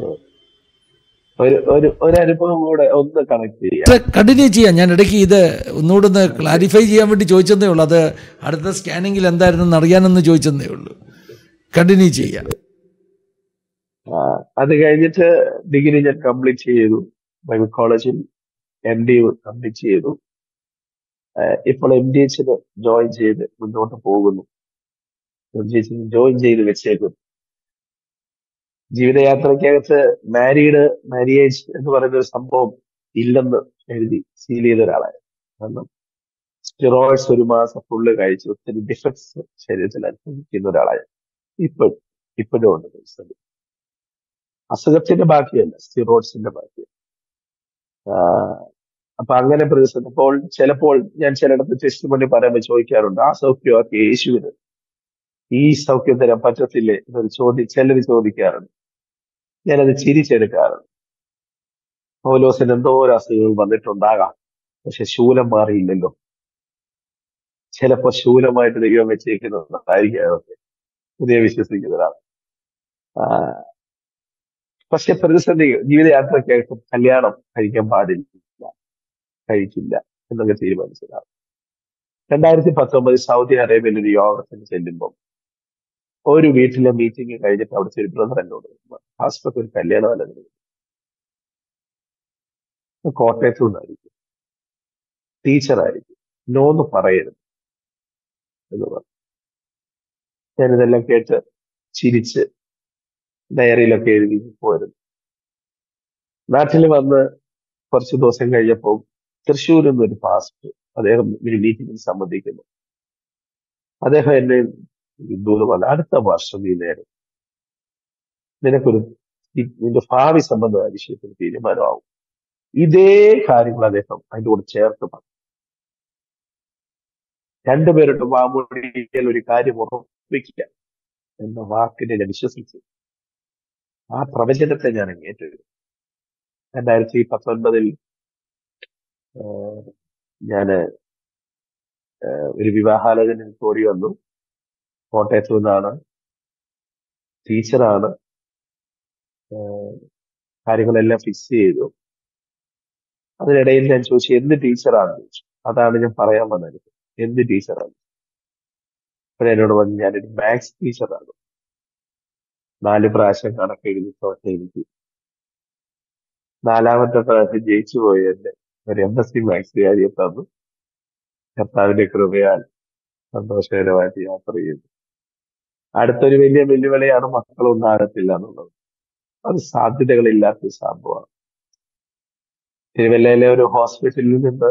ഒരു ഒരു ഒരു അനുഭവം കൂടെ ഒന്ന് കണക്ട് ചെയ്യാം കണ്ടിന്യൂ ചെയ്യാം ഞാൻ ഇടയ്ക്ക് ഇത് ഒന്നുകൂടെ ഒന്ന് ക്ലാരിഫൈ ചെയ്യാൻ വേണ്ടി ചോദിച്ചതേ ഉള്ളൂ അത് അടുത്ത സ്കാനിങ്ങിൽ എന്തായിരുന്നെന്ന് അറിയാനെന്ന് ചോദിച്ചതേ ഉള്ളൂ കണ്ടിന്യൂ ചെയ്യാം ആ, അത് കഴിഞ്ഞിട്ട് ഡിഗ്രി ഞാൻ കംപ്ലീറ്റ് ചെയ്തു ബൈബിൾ കോളേജിൽ എം ഡി കംപ്ലീറ്റ് ചെയ്തു ആ, ഇപ്പോൾ എം ഡി എച്ചിന് ജോയിൻ ചെയ്ത് മുന്നോട്ട് പോകുന്നു എം ഡി എച്ചിന് ജോയിൻ ചെയ്ത് വെച്ചേക്കും ജീവിതയാത്രയ്ക്കകത്ത് മാരീഡ് മാരിയേജ് എന്ന് പറയുന്ന ഒരു സംഭവം ഇല്ലെന്ന് എഴുതി സീൽ ചെയ്ത ഒരാളാണ് കാരണം സ്റ്റിറോയിഡ്സ് ഒരു മാസം ഫുള്ള് കഴിച്ച് ഒത്തിരി ഡിഫക്ട്സ് ശരീരത്തിൽ അനുഭവിക്കുന്ന ഒരാളാണ് ഇപ്പോഴും ഇപ്പോഴും ഉണ്ട് പ്രതിസന്ധി. അസുഖത്തിന്റെ ബാക്കിയല്ല സ്റ്റിറോയിഡ്സിന്റെ ബാക്കി ആഹ് അപ്പൊ അങ്ങനെ പ്രതിസന്ധി അപ്പോൾ ചിലപ്പോൾ ഞാൻ ചിലയിടത്ത് ടെസ്റ്റ് പണി പറയുമ്പോൾ ചോദിക്കാറുണ്ട് ആ സൗഖ്യമൊക്കെ യേശുവിന് ഈ സൗഖ്യം തരാൻ പറ്റത്തില്ലേ എന്നൊരു ചോദ്യം ചിലർ ചോദിക്കാറുണ്ട് ഞാനത് ചിരിച്ചെടുക്കാറുണ്ട് പൗലോസിന് എന്തോരം അസുഖങ്ങൾ വന്നിട്ടുണ്ടാകാം പക്ഷെ ശൂലം മാറിയില്ലല്ലോ ചിലപ്പോ ശൂലമായിട്ട് ദൈവം വെച്ചേക്കുന്നതായിരിക്കും അതൊക്കെ ഇത് ഞാൻ വിശ്വസിക്കുന്നതാണ് ആഹ് പക്ഷെ പ്രതിസന്ധി ജീവിതയാത്രയ്ക്കകത്ത് കല്യാണം കഴിക്കാൻ പാടില്ല കഴിക്കില്ല എന്നൊക്കെ തീരുമാനിച്ചതാണ് രണ്ടായിരത്തി പത്തൊമ്പത് സൗദി അറേബ്യയിൽ ഒരു യോഗത്തിന് ചെല്ലുമ്പോൾ ഒരു വീട്ടിലെ മീറ്റിംഗ് കഴിഞ്ഞിട്ട് അവിടുത്തെ ഒരു ബ്രദർ എന്നോട് ഹാസ്പത്രി ഒരു കല്യാണം അല്ലെന്ന് കോട്ടയത്തു നിന്നായിരിക്കും ടീച്ചറായിരിക്കും നോന്ന് പറയരുത് എന്ന് പറഞ്ഞു ഞാനിതെല്ലാം കേട്ട് ചിരിച്ച് ഡയറിയിലൊക്കെ എഴുതി പോയിരുന്നു നാട്ടിൽ വന്ന് കുറച്ച് ദിവസം കഴിഞ്ഞപ്പോൾ തൃശ്ശൂരിൽ നിന്ന് ഒരു പാസ്റ്റ് അദ്ദേഹം ഒരു മീറ്റിംഗിൽ സംബന്ധിക്കുന്നു അദ്ദേഹം എന്നെ യുദ്ധം എന്ന് പറഞ്ഞാൽ അടുത്ത വർഷം നീ നേരെ നിനക്കൊരു നി- നിന്റെ ഭാവി സംബന്ധമായ വിഷയത്തിൽ തീരുമാനമാവും ഇതേ കാര്യങ്ങൾ അദ്ദേഹം അതിന്റെ കൂടെ ചേർത്ത് പറഞ്ഞു രണ്ടുപേരുടെ വാമൊഴിയിൽ ഒരു കാര്യം ഉറപ്പിക്കുക എന്ന വാക്കിനെ ഞാൻ വിശ്വസിച്ചു ആ പ്രവചനത്തെ ഞാൻ അങ്ങ് ഏറ്റെടുത്തു രണ്ടായിരത്തി പത്തൊൻപതിൽ ഞാൻ ഒരു വിവാഹാലോചന കൂടി വന്നു കോട്ടയത്തു നിന്നാണ് ടീച്ചറാണ് ഏഹ് കാര്യങ്ങളെല്ലാം ഫിക്സ് ചെയ്തു അതിനിടയിൽ ഞാൻ ചോദിച്ചു എന്ത് ടീച്ചറാണെന്ന് ചോദിച്ചു അതാണ് ഞാൻ പറയാൻ വന്നത് എന്ത് ടീച്ചറാണ് അപ്പോൾ എന്നോട് പറഞ്ഞു ഞാനൊരു മാത്സ് ടീച്ചറാണ് നാല് പ്രാവശ്യം കണക്ക് എഴുതി തോറ്റ എനിക്ക് നാലാമത്തെ പ്രാവശ്യം ജയിച്ചു പോയി എന്നെ ഒരു എം എസ് സി മാത്സ് കാര്യം തന്നു കർത്താവിന്റെ കൃപയാൽ സന്തോഷകരമായിട്ട് യാത്ര ചെയ്തു അടുത്തൊരു വലിയ വെല്ലുവിളിയാണ് മക്കൾ ഉണ്ടാകത്തില്ല എന്നുള്ളത് അത് സാധ്യതകളില്ലാത്ത സംഭവമാണ് തിരുവല്ലയിലെ ഒരു ഹോസ്പിറ്റലിൽ നിന്ന്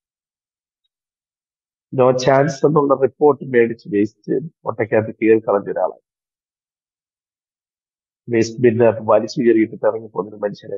നോ ചാൻസ് എന്നുള്ള റിപ്പോർട്ട് മേടിച്ച് വേസ്റ്റ് ഒട്ടക്കകത്ത് കീറി കളഞ്ഞ ഒരാളാണ് വേസ്റ്റ് ബിന്നകത്ത് വലിച്ചു കയറിയിട്ട് ഇറങ്ങി പോകുന്ന മനുഷ്യനെ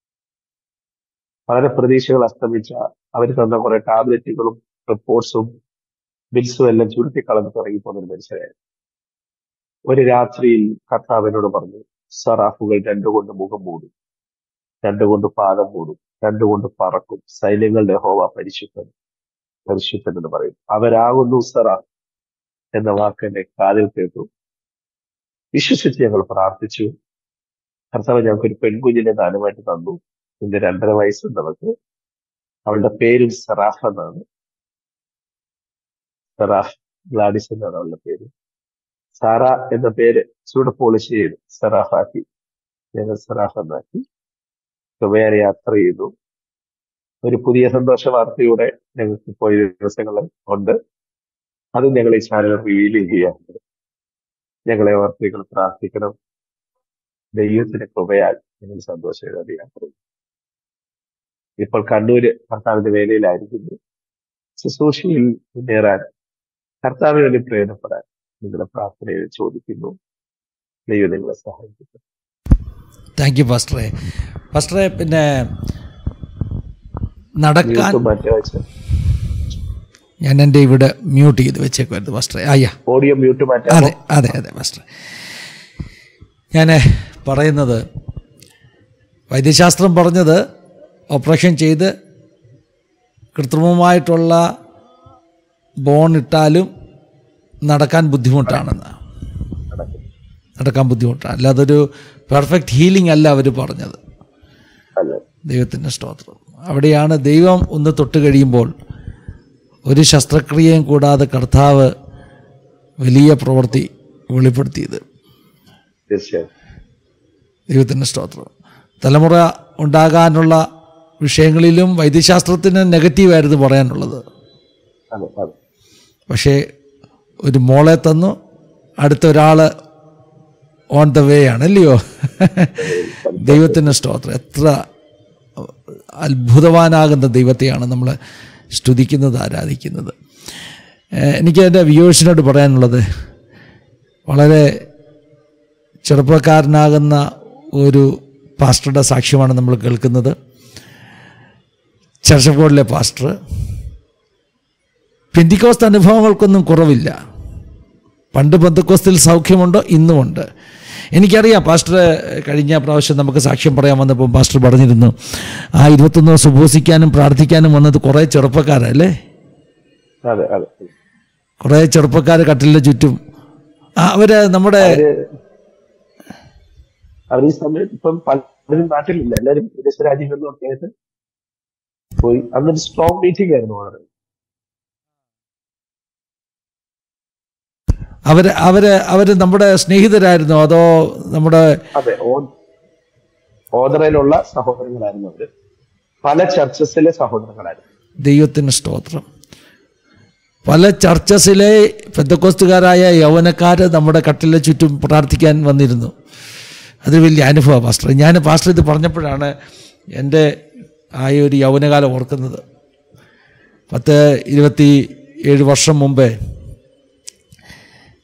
വളരെ പ്രതീക്ഷകൾ അസ്തമിച്ച അവർ തന്ന കുറെ ടാബ്ലറ്റുകളും റിപ്പോർട്ട്സും ബിൽസും എല്ലാം ചുരുട്ടിക്കളഞ്ഞിട്ട് ഇറങ്ങി പോകുന്ന ഒരു മനുഷ്യനായിരുന്നു ഒരു രാത്രിയിൽ കർത്താവിനോട് പറഞ്ഞു സറാഫുകൾ രണ്ടുകൊണ്ട് മുഖം മൂടും രണ്ടുകൊണ്ട് പാദം മൂടും രണ്ടുകൊണ്ട് പറക്കും സൈന്യങ്ങളുടെ ഹോവ പരിശുദ്ധൻ പരിശുദ്ധൻ എന്ന് പറയും അവരാകുന്നു സറാഫ് എന്ന വാക്ക് എന്റെ കാതിൽ കേട്ടു വിശ്വസിച്ച് ഞങ്ങൾ പ്രാർത്ഥിച്ചു കർത്താവ് ഞങ്ങൾക്ക് ഒരു പെൺകുഞ്ഞിനെ ദാനമായിട്ട് തന്നു ഇന്ന് രണ്ടര വയസ്സുണ്ട് അവൾക്ക് അവളുടെ പേരും സറാഫ് എന്നാണ് സറാഫ് ഗ്ലാഡിസ് എന്നാണ് അവളുടെ പേര് സാറ എന്ന പേര് ചൂട് പോളിഷ് ചെയ്ത് സറാഫാക്കി ഞങ്ങൾ സറാഫ് എന്നാക്കി ചൊവ്വയാൻ യാത്ര ചെയ്തു ഒരു പുതിയ സന്തോഷ വാർത്തയുടെ ഞങ്ങൾക്ക് ഇപ്പോൾ ഈ ദിവസങ്ങൾ ഉണ്ട് അത് ഞങ്ങൾ ഈ ചാനൽ റിവീൽ ചെയ്യുകയാണ് ഞങ്ങളെ ഓർത്തികൾ പ്രാർത്ഥിക്കണം ദൈവത്തിന്റെ കൃപയാൽ ഞങ്ങൾ സന്തോഷകരമായിട്ട് യാത്ര ചെയ്യും ഇപ്പോൾ കണ്ണൂര് കർത്താവിന്റെ വേലയിലായിരിക്കുന്നു ശുശ്രൂഷയിൽ മുന്നേറാൻ കർത്താവിന് വേണ്ടി പ്രയോജനപ്പെടാൻ നിങ്ങളുടെ പ്രാർത്ഥനയിൽ ചോദിക്കുന്നു ദൈവം നിങ്ങളെ സഹായിക്കുന്നു താങ്ക് യു പാസ്റ്ററെ പാസ്റ്ററെ പിന്നെ നടക്കാൻ മ്യൂട്ട് മാറ്റി വെച്ച് ഞാൻ എൻ്റെ ഇവിടെ മ്യൂട്ട് ചെയ്ത് വെച്ചേക്കുമായിരുന്നു പാസ്റ്ററെ അയ്യാ ഓഡിയോ മ്യൂട്ട് മാറ്റാമോ അതെ അതെ അതെ മാസ്റ്റർ ഞാൻ പറയുന്നത് വൈദ്യശാസ്ത്രം പറഞ്ഞത് ഓപ്പറേഷൻ ചെയ്ത് കൃത്രിമമായിട്ടുള്ള ബോൺ ഇട്ടാലും നടക്കാൻ ബുദ്ധിമുട്ടാണെന്ന് നടക്കും. നടക്കാൻ ബുദ്ധിമുട്ടാണ് അല്ലാതെ ഒരു പെർഫെക്റ്റ് ഹീലിംഗ് അല്ല അവർ പറഞ്ഞത് അല്ലേ ദൈവത്തിൻ്റെ സ്തോത്രം അവിടെയാണ് ദൈവം ഒന്ന് തൊട്ട് കഴിയുമ്പോൾ ഒരു ശസ്ത്രക്രിയയും കൂടാതെ കർത്താവ് വലിയ പ്രവൃത്തി വെളിപ്പെടുത്തിയത് തീർച്ചയായും ദൈവത്തിൻ്റെ സ്തോത്രം തലമുറ ഉണ്ടാകാനുള്ള വിഷയങ്ങളിലും വൈദ്യശാസ്ത്രത്തിന് നെഗറ്റീവായിരുന്നു പറയാനുള്ളത് അതെ അതെ പക്ഷേ ഒരു മോളെ തന്നു അടുത്ത ഒരാൾ ഓൺ ദ വേ ആണ് അല്ലയോ ദൈവത്തിൻ്റെ സ്തോത്രം എത്ര അത്ഭുതവാനാകുന്ന ദൈവത്തെയാണ് നമ്മൾ സ്തുതിക്കുന്നത് ആരാധിക്കുന്നത് ഏഹ് എനിക്ക് എൻ്റെ വ്യൂവേഴ്സിനോട് പറയാനുള്ളത് വളരെ ചെറുപ്പക്കാരനാകുന്ന ഒരു പാസ്റ്ററുടെ സാക്ഷ്യമാണ് നമ്മൾ കേൾക്കുന്നത് ചർച്ചക്കോടിലെ പാസ്റ്റർ പെന്തിക്കോസ്ത് അനുഭവങ്ങൾക്കൊന്നും കുറവില്ല പണ്ട് പെന്തക്കോസ്തിൽ സൗഖ്യമുണ്ടോ ഇന്നുമുണ്ട് എനിക്കറിയാം പാസ്റ്റർ കഴിഞ്ഞ പ്രാവശ്യം നമുക്ക് സാക്ഷ്യം പറയാൻ വന്നപ്പോൾ പാസ്റ്റർ പറഞ്ഞിരുന്നു ആ ഇരുപത്തൊന്ന് ദിവസം ഉപവസിക്കാനും പ്രാർത്ഥിക്കാനും വന്നത് കുറേ ചെറുപ്പക്കാരല്ലേ അതെ അതെ കുറേ ചെറുപ്പക്കാർ കട്ടിലിൻ്റെ ചുറ്റും ആ, അവര് നമ്മുടെ അവര് അവർ ഈ സമയത്ത് ഇപ്പം പലരും നാട്ടിലില്ല എല്ലാവരും വിദേശ രാജ്യങ്ങളിലും ഒക്കെ ആയിട്ട് പോയി അന്നൊരു സ്ട്രോങ് മീറ്റിംഗ് ആയിരുന്നു വളരെ അവര് അവര് അവര് നമ്മുടെ സ്നേഹിതരായിരുന്നോ അതോ നമ്മുടെ അതെ ഓ- ഓതറയിലുള്ള സഹോദരങ്ങളായിരുന്നു അവര് പല ചർച്ചസിലെ സഹോദരങ്ങളായിരുന്നു ദൈവത്തിന് സ്തോത്രം പല ചർച്ചസിലെ പെന്തക്കോസ്തുകാരായ യൗവനക്കാർ നമ്മുടെ കട്ടിലെ ചുറ്റും പ്രാർത്ഥിക്കാൻ വന്നിരുന്നു അതൊരു വലിയ അനുഭവമാണ് പാസ്റ്റർ ഞാൻ പാസ്റ്റർ ഇത് പറഞ്ഞപ്പോഴാണ് എൻ്റെ ആ ഒരു യൗവനകാലം ഓർക്കുന്നത് പത്ത് ഇരുപത്തി ഏഴ് വർഷം മുമ്പേ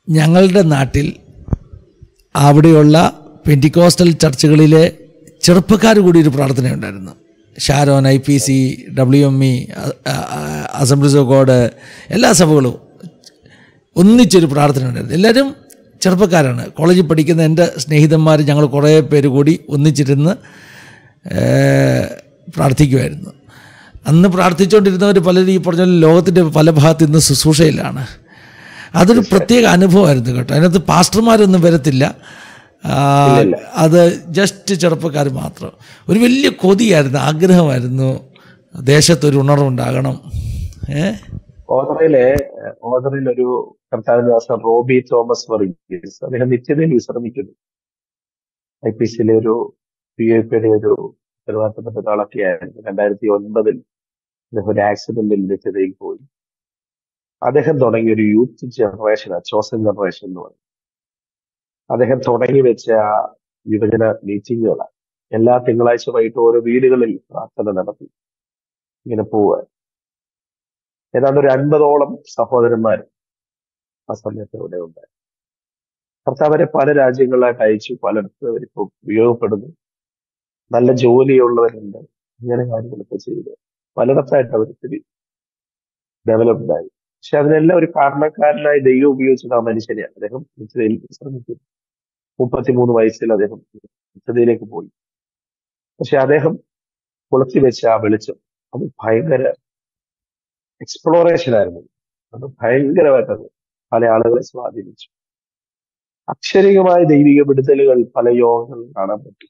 ഞങ്ങളുടെ നാട്ടിൽ അവിടെയുള്ള പെൻറ്റിക്കോസ്റ്റൽ ചർച്ചുകളിലെ ചെറുപ്പക്കാർ കൂടി ഒരു പ്രാർത്ഥനയുണ്ടായിരുന്നു Sharon I P C W M E assemblies of god എല്ലാ സഭകളും ഒന്നിച്ചൊരു പ്രാർത്ഥന ഉണ്ടായിരുന്നു എല്ലാവരും ചെറുപ്പക്കാരാണ് കോളേജിൽ പഠിക്കുന്ന എൻ്റെ സ്നേഹിതന്മാർ ഞങ്ങൾ കുറേ പേര് കൂടി ഒന്നിച്ചിരുന്ന് ഏഹ്, പ്രാർത്ഥിക്കുമായിരുന്നു അന്ന് പ്രാർത്ഥിച്ചുകൊണ്ടിരുന്നവർ പലരും ഈ പറഞ്ഞ പോലെ ലോകത്തിൻ്റെ പല ഭാഗത്ത് ഇന്ന് ശുശ്രൂഷയിലാണ് അതൊരു പ്രത്യേക അനുഭവമായിരുന്നു കേട്ടോ അതിനകത്ത് പാസ്റ്റർമാരൊന്നും വരത്തില്ല ആ, അത് ജസ്റ്റ് ചെറുപ്പക്കാർ മാത്രം ഒരു വലിയ കൊതിയായിരുന്നു ആഗ്രഹമായിരുന്നു ദേശത്തൊരു ഉണർവുണ്ടാകണം ഏഹ് ഓതറയിലെ ഓതറയിൽ ഒരു കർത്താവിന്റെ ദാസൻ റോബി തോമസ് വർഗീസ് അദ്ദേഹം നിത്യതയിൽ വിശ്രമിക്കുന്നു ഐ പി സിയിലെ ഒരു പി എ പിയുടെ ഒരു ഉത്തരവാദിത്തപ്പെട്ട ഒരാളൊക്കെ ആയിരുന്നു രണ്ടായിരത്തി ഒൻപതിൽ അദ്ദേഹം ഒരു ആക്സിഡന്റിൽ നിത്യതയിൽ പോയി അദ്ദേഹം തുടങ്ങിയ ഒരു യൂത്ത് ജനറേഷൻ ചോസൻ ജനറേഷൻ എന്ന് പറയും അദ്ദേഹം തുടങ്ങി വെച്ച ആ യുവജന മീറ്റിങ്ങുകളാണ് എല്ലാ തിങ്കളാഴ്ച വൈകിട്ട് ഓരോ വീടുകളിൽ പ്രാർത്ഥന നടത്തി ഇങ്ങനെ പോവുക ഏതാണ്ട് ഒരു അൻപതോളം സഹോദരന്മാർ ആ സമയത്ത് ഇവിടെ ഉണ്ട് കർത്താവരെ പല രാജ്യങ്ങളിലായിട്ട് അയച്ചു പലയിടത്തും അവരിപ്പോ ഉപയോഗപ്പെടുന്നു നല്ല ജോലിയുള്ളവരുണ്ട് ഇങ്ങനെ കാര്യങ്ങളൊക്കെ ചെയ്ത് പലയിടത്തായിട്ട് അവർ ഇത്തിരി ഡെവലപ്ഡ് ആയി പക്ഷെ അതിനെല്ലാം ഒരു കാരണക്കാരനായി ദൈവം ഉപയോഗിച്ചത് ആ മനുഷ്യനെയാണ് അദ്ദേഹം നിശ്ചതയിൽ ശ്രമിക്കുന്നു മുപ്പത്തിമൂന്ന് വയസ്സിൽ അദ്ദേഹം നിശ്ചതയിലേക്ക് പോയി പക്ഷെ അദ്ദേഹം കൊളുത്തി വെച്ച ആ വെളിച്ചം അത് ഭയങ്കര എക്സ്പ്ലോറേഷൻ ആയിരുന്നു അത് ഭയങ്കരമായിട്ടത് പല ആളുകളെ സ്വാധീനിച്ചു അക്ഷരികമായ ദൈവിക വിടുതലുകൾ പല യോഗങ്ങളിൽ കാണാൻ പറ്റും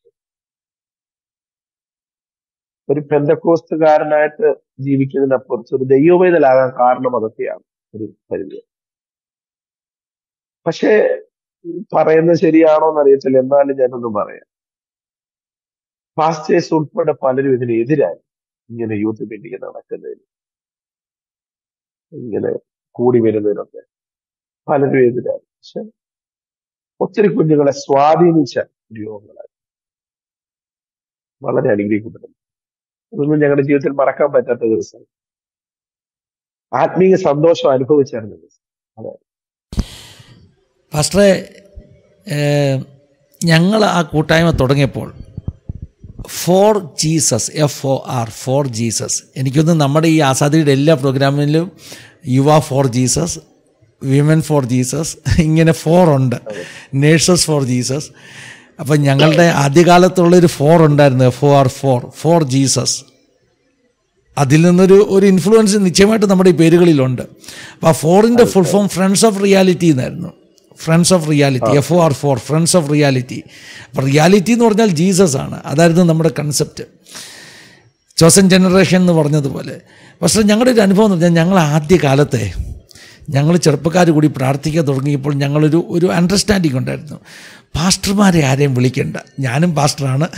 ഒരു പെന്തക്കോസ്തുകാരനായിട്ട് ജീവിക്കുന്നതിനപ്പുറത്ത് ഒരു ദൈവവേദലാകാൻ കാരണം അതൊക്കെയാണ് ഒരു പരിധി പക്ഷേ പറയുന്നത് ശരിയാണോ എന്ന് അറിയത്തില്ല എന്നാലും ഞാനൊന്നും പറയാം പാസ്റ്റേഴ്സ് ഉൾപ്പെടെ പലരും ഇതിനെതിരായി ഇങ്ങനെ യൂത്ത് മീറ്റിംഗ് നടക്കുന്നതിന് ഇങ്ങനെ കൂടി വരുന്നതിനൊക്കെ പലരും എതിരായി പക്ഷെ ഒത്തിരി കുഞ്ഞുങ്ങളെ സ്വാധീനിച്ച ഒരു യോഗങ്ങളായി വളരെ അനുഗ്രഹിക്കപ്പെടുന്നു അതൊന്നും ഞങ്ങളുടെ ജീവിതത്തിൽ മറക്കാൻ പറ്റാത്ത ദിവസം ആത്മീയ സന്തോഷം അനുഭവിച്ചാണ് ദിവസം അതെ പാസ്റ്ററെ ഞങ്ങൾ ആ കൂട്ടായ്മ തുടങ്ങിയപ്പോൾ for jesus F O R for jesus എനിക്കൊന്ന് നമ്മുടെ ഈ ആസാദിയുടെ എല്ലാ പ്രോഗ്രാമിലും Yuva for jesus women for jesus ഇങ്ങനെ ഫോർ ഉണ്ട് നേഴ്സസ് ഫോർ ജീസസ് അപ്പം ഞങ്ങളുടെ ആദ്യകാലത്തുള്ളൊരു ഫോർ ഉണ്ടായിരുന്നു F O R for for jesus അതിൽ നിന്നൊരു ഒരു ഇൻഫ്ലുവൻസ് നിശ്ചയമായിട്ട് നമ്മുടെ ഈ പേരുകളിലുണ്ട് അപ്പോൾ ആ ഫോറിൻ്റെ full form friends of reality എന്നായിരുന്നു friends of reality F O R for friends of reality അപ്പോൾ റിയാലിറ്റി എന്ന് പറഞ്ഞാൽ ജീസസ് ആണ് അതായിരുന്നു നമ്മുടെ കൺസെപ്റ്റ് ചോസൻ ജനറേഷൻ എന്ന് പറഞ്ഞതുപോലെ പക്ഷേ ഞങ്ങളുടെ ഒരു അനുഭവം എന്ന് പറഞ്ഞാൽ ഞങ്ങൾ ആദ്യ കാലത്തെ ഞങ്ങൾ ചെറുപ്പക്കാർ കൂടി പ്രാർത്ഥിക്കാൻ തുടങ്ങിയപ്പോൾ ഞങ്ങളൊരു ഒരു അണ്ടർസ്റ്റാൻഡിങ് ഉണ്ടായിരുന്നു പാസ്റ്റർമാരെ ആരെയും വിളിക്കേണ്ട ഞാനും പാസ്റ്ററാണ്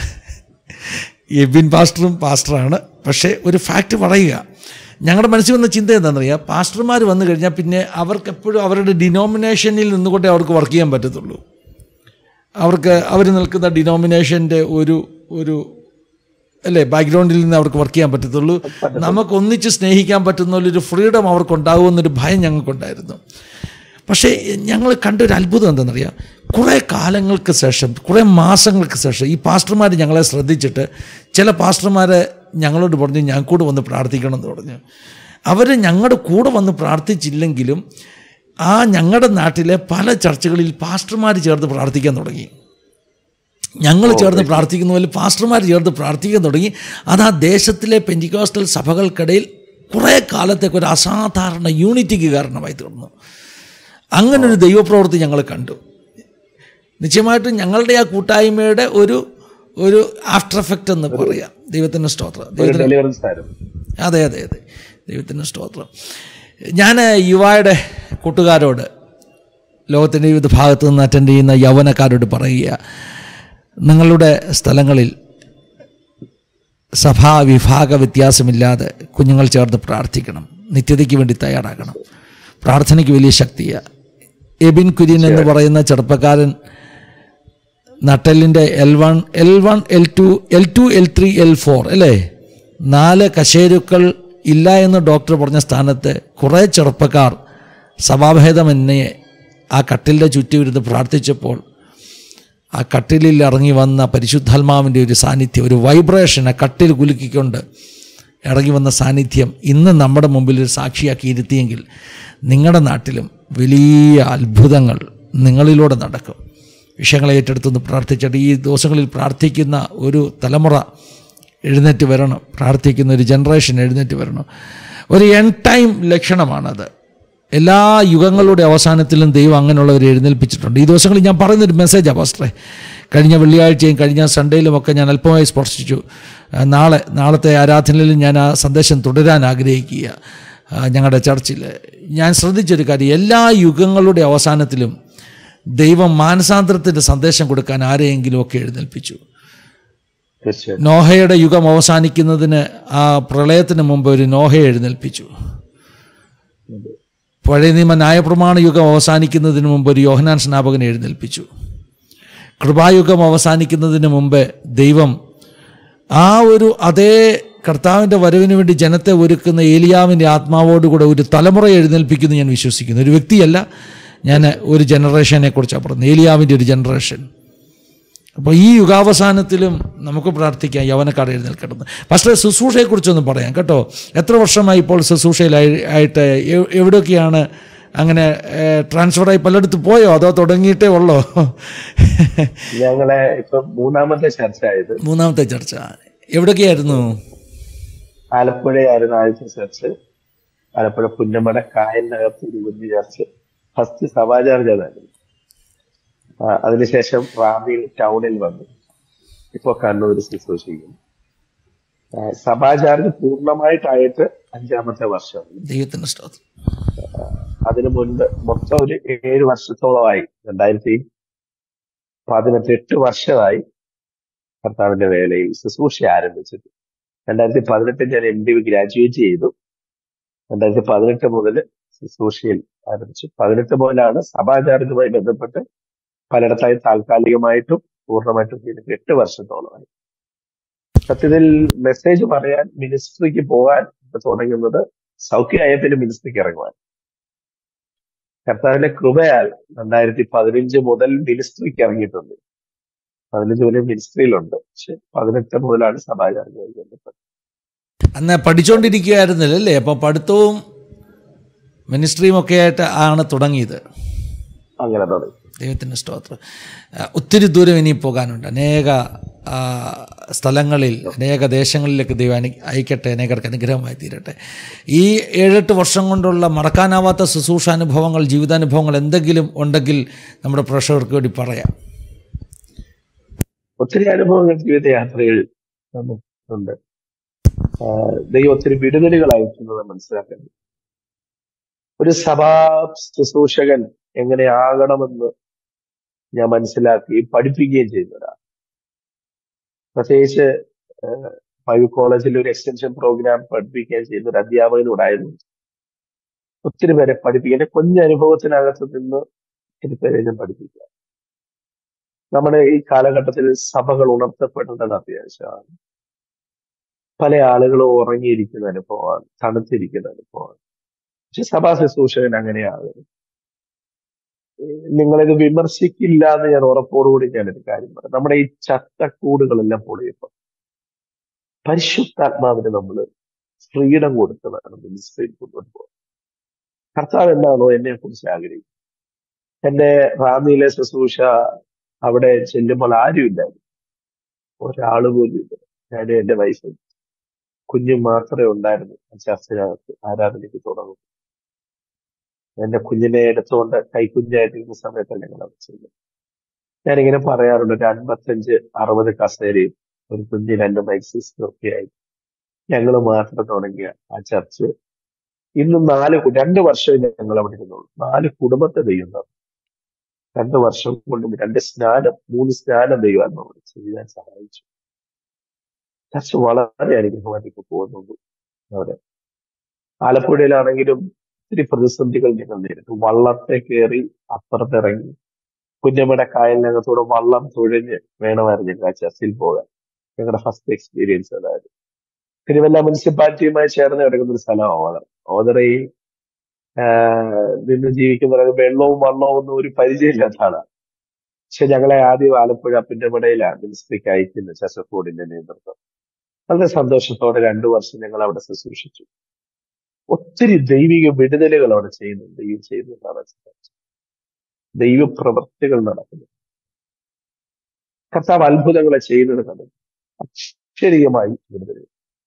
എബിൻ പാസ്റ്ററും പാസ്റ്ററാണ് പക്ഷേ ഒരു ഫാക്റ്റ് പറയുക ഞങ്ങളുടെ മനസ്സിൽ വന്ന ചിന്ത എന്താണെന്നറിയാം പാസ്റ്റർമാർ വന്നു കഴിഞ്ഞാൽ പിന്നെ അവർക്ക് എപ്പോഴും അവരുടെ ഡിനോമിനേഷനിൽ നിന്നുകൊണ്ടേ അവർക്ക് വർക്ക് ചെയ്യാൻ പറ്റത്തുള്ളൂ അവർക്ക് അവർ നിൽക്കുന്ന ഡിനോമിനേഷൻ്റെ ഒരു ഒരു അല്ലേ ബാക്ക്ഗ്രൗണ്ടിൽ നിന്ന് അവർക്ക് വർക്ക് ചെയ്യാൻ പറ്റത്തുള്ളൂ നമുക്ക് ഒന്നിച്ച് സ്നേഹിക്കാൻ പറ്റുന്ന ഒരു ഫ്രീഡം അവർക്കുണ്ടാകുമെന്നൊരു ഭയം ഞങ്ങൾക്കുണ്ടായിരുന്നു പക്ഷേ ഞങ്ങൾ കണ്ടൊരു അത്ഭുതം എന്താണെന്നറിയാം കുറേ കാലങ്ങൾക്ക് ശേഷം കുറേ മാസങ്ങൾക്ക് ശേഷം ഈ പാസ്റ്റർമാർ ഞങ്ങളെ ശ്രദ്ധിച്ചിട്ട് ചില പാസ്റ്റർമാർ ഞങ്ങളോട് പറഞ്ഞു ഞാൻ കൂടെ വന്ന് പ്രാർത്ഥിക്കണം എന്ന് പറഞ്ഞു അവർ ഞങ്ങളുടെ കൂടെ വന്ന് പ്രാർത്ഥിച്ചില്ലെങ്കിലും ആ ഞങ്ങളുടെ നാട്ടിലെ പല ചർച്ചകളിൽ പാസ്റ്റർമാർ ചേർന്ന് പ്രാർത്ഥിക്കാൻ തുടങ്ങി ഞങ്ങൾ ചേർന്ന് പ്രാർത്ഥിക്കുന്ന പോലെ പാസ്റ്റർമാർ ചേർന്ന് പ്രാർത്ഥിക്കാൻ തുടങ്ങി അത് ആ ദേശത്തിലെ പെൻറ്റിക്കോസ്റ്റൽ സഭകൾക്കിടയിൽ കുറേ കാലത്തേക്ക് ഒരു അസാധാരണ യൂണിറ്റിക്ക് കാരണമായി തീർന്നു അങ്ങനെ ഒരു ദൈവപ്രവൃത്തി ഞങ്ങൾ കണ്ടു നിശ്ചയമായിട്ടും ഞങ്ങളുടെ ആ കൂട്ടായ്മയുടെ ഒരു ഒരു ആഫ്റ്റർ എഫക്റ്റ് എന്ന് പറയാം ദൈവത്തിൻ്റെ സ്തോത്രം ഒരു ദൈവത്തിന് ഡെലിവറൻസ് ആയിരുന്നു അതെ അതെ അതെ ദൈവത്തിൻ്റെ സ്തോത്രം ഞാൻ യുവായുടെ കൂട്ടുകാരോട് ലോകത്തിൻ്റെ വിവിധ ഭാഗത്തു നിന്ന് അറ്റൻഡ് ചെയ്യുന്ന യൗവനക്കാരോട് പറയുക നിങ്ങളുടെ സ്ഥലങ്ങളിൽ സഭാ വിഭാഗ വ്യത്യാസമില്ലാതെ കുഞ്ഞുങ്ങൾ ചേർന്ന് പ്രാർത്ഥിക്കണം നിത്യതയ്ക്ക് വേണ്ടി തയ്യാറാക്കണം പ്രാർത്ഥനയ്ക്ക് വലിയ ശക്തിയാണ് എബിൻ കുര്യൻ എന്ന് പറയുന്ന ചെറുപ്പക്കാരൻ നട്ടലിൻ്റെ L one L one L two L two L three L four അല്ലേ നാല് കശേരുക്കൾ ഇല്ല എന്ന് ഡോക്ടർ പറഞ്ഞ സ്ഥാനത്ത് കുറേ ചെറുപ്പക്കാർ സഭാഭേദമന്യേ ആ കട്ടിലിൻ്റെ ചുറ്റും ഇരുന്ന് പ്രാർത്ഥിച്ചപ്പോൾ ആ കട്ടിലിൽ ഇറങ്ങി വന്ന പരിശുദ്ധാത്മാവിൻ്റെ ഒരു സാന്നിധ്യം ഒരു വൈബ്രേഷൻ ആ കട്ടിൽ കുലുക്കിക്കൊണ്ട് ഇറങ്ങി വന്ന സാന്നിധ്യം ഇന്ന് നമ്മുടെ മുമ്പിൽ ഒരു സാക്ഷിയാക്കി ഇരുത്തിയെങ്കിൽ നിങ്ങളുടെ നാട്ടിലും വലിയ അത്ഭുതങ്ങൾ നിങ്ങളിലൂടെ നടക്കും വിഷയങ്ങളെ ഏറ്റെടുത്തുനിന്ന് പ്രാർത്ഥിച്ചിട്ട് ഈ ദിവസങ്ങളിൽ പ്രാർത്ഥിക്കുന്ന ഒരു തലമുറ എഴുന്നേറ്റ് വരണം പ്രാർത്ഥിക്കുന്ന ഒരു ജനറേഷൻ എഴുന്നേറ്റ് വരണം ഒരു എൻ ടൈം ലക്ഷണമാണത് എല്ലാ യുഗങ്ങളുടെ അവസാനത്തിലും ദൈവം അങ്ങനെയുള്ളവരെ എഴുന്നേൽപ്പിച്ചിട്ടുണ്ട് ഈ ദിവസങ്ങളിൽ ഞാൻ പറയുന്നൊരു മെസ്സേജാണ് പാസ്റ്ററെ കഴിഞ്ഞ വെള്ളിയാഴ്ചയും കഴിഞ്ഞ സൺഡേയിലും ഒക്കെ ഞാൻ അല്പമായി സ്പർശിച്ചു ആ, നാളെ നാളത്തെ ആരാധനയിൽ ഞാൻ ആ സന്ദേശം തുടരാൻ ആഗ്രഹിക്കുക ആ, ഞങ്ങളുടെ ചർച്ചിൽ ഞാൻ ശ്രദ്ധിച്ചൊരു കാര്യം എല്ലാ യുഗങ്ങളുടെ അവസാനത്തിലും ദൈവം മാനസാന്തരത്തിൻ്റെ സന്ദേശം കൊടുക്കാൻ ആരെയെങ്കിലും ഒക്കെ എഴുന്നേൽപ്പിച്ചു തീർച്ചയായിട്ടും നോഹയുടെ യുഗം അവസാനിക്കുന്നതിന് ആ പ്രളയത്തിന് മുമ്പ് ഒരു നോഹയെ എഴുന്നേൽപ്പിച്ചു പഴയ നിയമ ന്യായപ്രമാണ യുഗം അവസാനിക്കുന്നതിന് മുമ്പ് ഒരു യോഹനാൻ സ്നാപകനെ എഴുന്നേൽപ്പിച്ചു കൃപായുഗം അവസാനിക്കുന്നതിന് മുമ്പ് ദൈവം ആ ഒരു അതേ കർത്താവിൻ്റെ വരവിന് വേണ്ടി ജനത്തെ ഒരുക്കുന്ന ഏലിയാവിൻ്റെ ആത്മാവോടുകൂടെ ഒരു തലമുറ എഴുന്നേൽപ്പിക്കുന്നു ഞാൻ വിശ്വസിക്കുന്നു ഒരു വ്യക്തിയല്ല ഞാൻ ഒരു ജനറേഷനെ കുറിച്ചാണ് പറയുന്നത് ഏലിയാവിൻ്റെ ഒരു ജനറേഷൻ അപ്പോൾ ഈ യുഗാവസാനത്തിലും നമുക്ക് പ്രാർത്ഥിക്കാം യവനക്കാട് എഴുന്നേൽക്കട്ടെന്ന് പക്ഷേ ശുശ്രൂഷയെക്കുറിച്ചൊന്നും പറയാം കേട്ടോ എത്ര വർഷമായി ഇപ്പോൾ ശുശ്രൂഷയിലായി ആയിട്ട് എവ്- എവിടെയൊക്കെയാണ് അങ്ങനെ ട്രാൻസ്ഫറായി പലയിടത്ത് പോയോ അതോ തുടങ്ങിയിട്ടേ ഉള്ളോ ഞങ്ങളെ ഇപ്പൊ മൂന്നാമത്തെ ചർച്ച ആയത് മൂന്നാമത്തെ ചർച്ച എവിടെയൊക്കെയായിരുന്നു ആലപ്പുഴയായിരുന്നു ആദ്യത്തെ ചർച്ച് ആലപ്പുഴ പുന്നമട കായലിനകത്ത് ഒരു വലിയ ചർച്ച് ഫസ്റ്റ് സഭാചാർജ് അതായിരുന്നു ആ, അതിനുശേഷം റാന്നിയിൽ ടൗണിൽ വന്നു ഇപ്പൊ കണ്ണൂർ ശുശ്രൂഷിക്കുന്നു ആ, സഭാചാർജ് പൂർണ്ണമായിട്ടായിട്ട് അഞ്ചാമത്തെ വർഷമാണ് ദൈവത്തിൻ്റെ സ്തോത്രം അതിനു മുൻപ് മൊത്തം ഒരു ഏഴ് വർഷത്തോളമായി രണ്ടായിരത്തി പതിനെട്ട് എട്ട് വർഷമായി കർത്താവിന്റെ വേലയിൽ ശുശ്രൂഷ ആരംഭിച്ചത് രണ്ടായിരത്തി പതിനെട്ടിൽ ഞാൻ എം ഡി ഗ്രാജുവേറ്റ് ചെയ്തു രണ്ടായിരത്തി പതിനെട്ട് മുതൽ ശുശ്രൂഷയിൽ ആരംഭിച്ചു പതിനെട്ട് മുതലാണ് സഭാചാരവുമായി ബന്ധപ്പെട്ട് പലയിടത്തായി താൽക്കാലികമായിട്ടും പൂർണ്ണമായിട്ടും ചെയ്തിട്ട് എട്ട് വർഷത്തോളമായി സത്യത്തിൽ മെസ്സേജ് പറയാൻ മിനിസ്ട്രിക്ക് പോകാൻ തുടങ്ങുന്നത് സൗഖ്യമായ പിന്നെ മിനിസ്ട്രിക്ക് ഇറങ്ങുവാൻ കർത്താവിന്റെ കൃപയാൽ രണ്ടായിരത്തി പതിനഞ്ച് മുതൽ മിനിസ്ട്രിക്ക് ഇറങ്ങിയിട്ടുണ്ട് പതിനഞ്ച് മുതൽ മിനിസ്ട്രിയിലുണ്ട് പക്ഷെ പതിനെട്ട് മുതലാണ് സഭാചാരവുമായി ബന്ധപ്പെട്ടത് അന്ന് പഠിച്ചുകൊണ്ടിരിക്കുകയായിരുന്നില്ല അല്ലേ അപ്പോൾ പഠിത്തവും മിനിസ്ട്രിയും ഒക്കെ ആയിട്ട് ആണ് തുടങ്ങിയത് അങ്ങനെ തുടങ്ങി ദൈവത്തിൻ്റെ സ്തോത്രം ആ, ഒത്തിരി ദൂരം ഇനി പോകാനുണ്ട് അനേക ആ, സ്ഥലങ്ങളിൽ അനേക ദേശങ്ങളിലേക്ക് ദൈവം അനു അയക്കട്ടെ അനേകർക്ക് അനുഗ്രഹമായി തീരട്ടെ ഈ ഏഴെട്ട് വർഷം കൊണ്ടുള്ള മറക്കാനാവാത്ത ശുശ്രൂഷാനുഭവങ്ങൾ ജീവിതാനുഭവങ്ങൾ എന്തെങ്കിലും ഉണ്ടെങ്കിൽ നമ്മുടെ പ്രേക്ഷകർക്ക് വേണ്ടി പറയാം ഒത്തിരി അനുഭവങ്ങൾ ജീവിതയാത്രയിൽ നമുക്കുണ്ട് ആഹ് ദൈവം ഒത്തിരി വിടുതലുകൾ അയക്കുന്നത് മനസ്സിലാക്കുന്നത് ഒരു സഭാ ശുശ്രൂഷകൻ എങ്ങനെയാകണമെന്ന് ഞാൻ മനസ്സിലാക്കി പഠിപ്പിക്കുകയും ചെയ്യുന്നതാണ് പ്രത്യേകിച്ച് ആഹ് ഫൈവ് കോളേജിൽ ഒരു എക്സ്റ്റൻഷൻ പ്രോഗ്രാം പഠിപ്പിക്കുകയും ചെയ്യുന്ന ഒരു അധ്യാപകനോടായിരുന്നു ഒത്തിരി പേരെ പഠിപ്പിക്കുക എന്റെ കുഞ്ഞനുഭവത്തിനകത്ത് നിന്ന് ഒത്തിരി പേരെ ഞാൻ പഠിപ്പിക്കുക നമ്മുടെ ഈ കാലഘട്ടത്തിൽ സഭകൾ ഉണർത്തപ്പെടേണ്ടത് അത്യാവശ്യമാണ് പല ആളുകളും ഉറങ്ങിയിരിക്കുന്ന അനുഭവമാണ് തണുത്തിരിക്കുന്ന അനുഭവമാണ് പക്ഷെ സഭാ ശുശ്രൂഷകൻ അങ്ങനെയാകരുത് നിങ്ങളിത് വിമർശിക്കില്ല എന്ന് ഞാൻ ഉറപ്പോടുകൂടി ഞാനൊരു കാര്യം പറയാം നമ്മുടെ ഈ ചട്ടക്കൂടുകളെല്ലാം പൊളിയപ്പോൾ പരിശുദ്ധാത്മാവിന് നമ്മൾ ഫ്രീഡം കൊടുത്ത് വേണം മിനിസ്ട്രിയിൽ മുന്നോട്ട് പോകാൻ കർത്താവ് എന്താണോ എന്നെ കുറിച്ച് ആഗ്രഹിക്കുന്നത് എന്റെ റാന്നിയിലെ ശുശ്രൂഷ അവിടെ ചെല്ലുമ്പോൾ ആരുമില്ലായിരുന്നു ഒരാള് പോലും ഇല്ല ഞാനും എന്റെ വൈഫും കുഞ്ഞും മാത്രമേ ഉണ്ടായിരുന്നു ചർച്ചകത്ത് ആരാധനയ്ക്ക് തുടങ്ങും എന്റെ കുഞ്ഞിനെ എടുത്തുകൊണ്ട് കൈക്കുഞ്ഞായിട്ടിരുന്ന സമയത്താണ് ഞങ്ങൾ അവിടെ ചെല്ലുന്നത് ഞാനിങ്ങനെ പറയാറുണ്ട് ഒരു അൻപത്തഞ്ച് അറുപത് കസേരയും ഒരു കുഞ്ഞ് രണ്ട് മൈക്ക് സിസ്റ്റം ഒക്കെ ആയി ഞങ്ങൾ മാത്രം തുടങ്ങിയ ആ ചർച്ച് ഇന്ന് നാല് കു- രണ്ട് വർഷമേ ഞങ്ങൾ അവിടെ ഇരുന്നുള്ളൂ നാല് കുടുംബത്തെ ദൈവം തന്നു രണ്ട് വർഷം കൊണ്ട് രണ്ട് സ്നാനം മൂന്ന് സ്നാനം ദൈവം നമ്മൾ ചെയ്യാൻ സഹായിച്ചു ചർച്ച വളരെ അനുഗ്രഹമായിട്ട് ഇപ്പൊ പോകുന്നുണ്ട് അവിടെ ആലപ്പുഴയിലാണെങ്കിലും ഒത്തിരി പ്രതിസന്ധികൾ ഞങ്ങൾ നേരിട്ടു വള്ളത്തെ കയറി അപ്പുറത്തിറങ്ങി കുഞ്ഞമ്മയുടെ കായലിനകത്തൂടെ വള്ളം തുഴഞ്ഞ് വേണമായിരുന്നു ഞങ്ങൾ ആ ചർച്ചിൽ പോകാൻ ഞങ്ങളുടെ ഫസ്റ്റ് എക്സ്പീരിയൻസ് അതായത് തിരുവല്ല മുനിസിപ്പാലിറ്റിയുമായി ചേർന്ന് കിടക്കുന്ന ഒരു സ്ഥലമാണ് ഓതറ ഓതറയിൽ ആഹ് നിന്ന് ജീവിക്കുന്ന വെള്ളവും വള്ളവും ഒന്നും ഒരു പരിചയമില്ലാത്ത ആളാണ് പക്ഷെ ഞങ്ങളെ ആദ്യം ആലപ്പുഴ പിന്നമടയിലാണ് മിനിസ്ട്രിക്ക് അയക്കുന്ന ചസഫോർഡിന്റെ നേതൃത്വം വളരെ സന്തോഷത്തോടെ രണ്ടു വർഷം ഞങ്ങൾ അവിടെ ശുശ്രൂഷിച്ചു ഒത്തിരി ദൈവിക വിടുതലുകൾ അവിടെ ചെയ്യുന്നുണ്ട് ദൈവം ചെയ്യുന്നതാണ് മനസ്സിലാക്കുന്നത് ദൈവ പ്രവൃത്തികൾ നടക്കുന്നു കർത്താവ് അത്ഭുതങ്ങളെ ചെയ്യുന്നത് കണ്ടു അക്ഷരീയമായി വിടുതൽ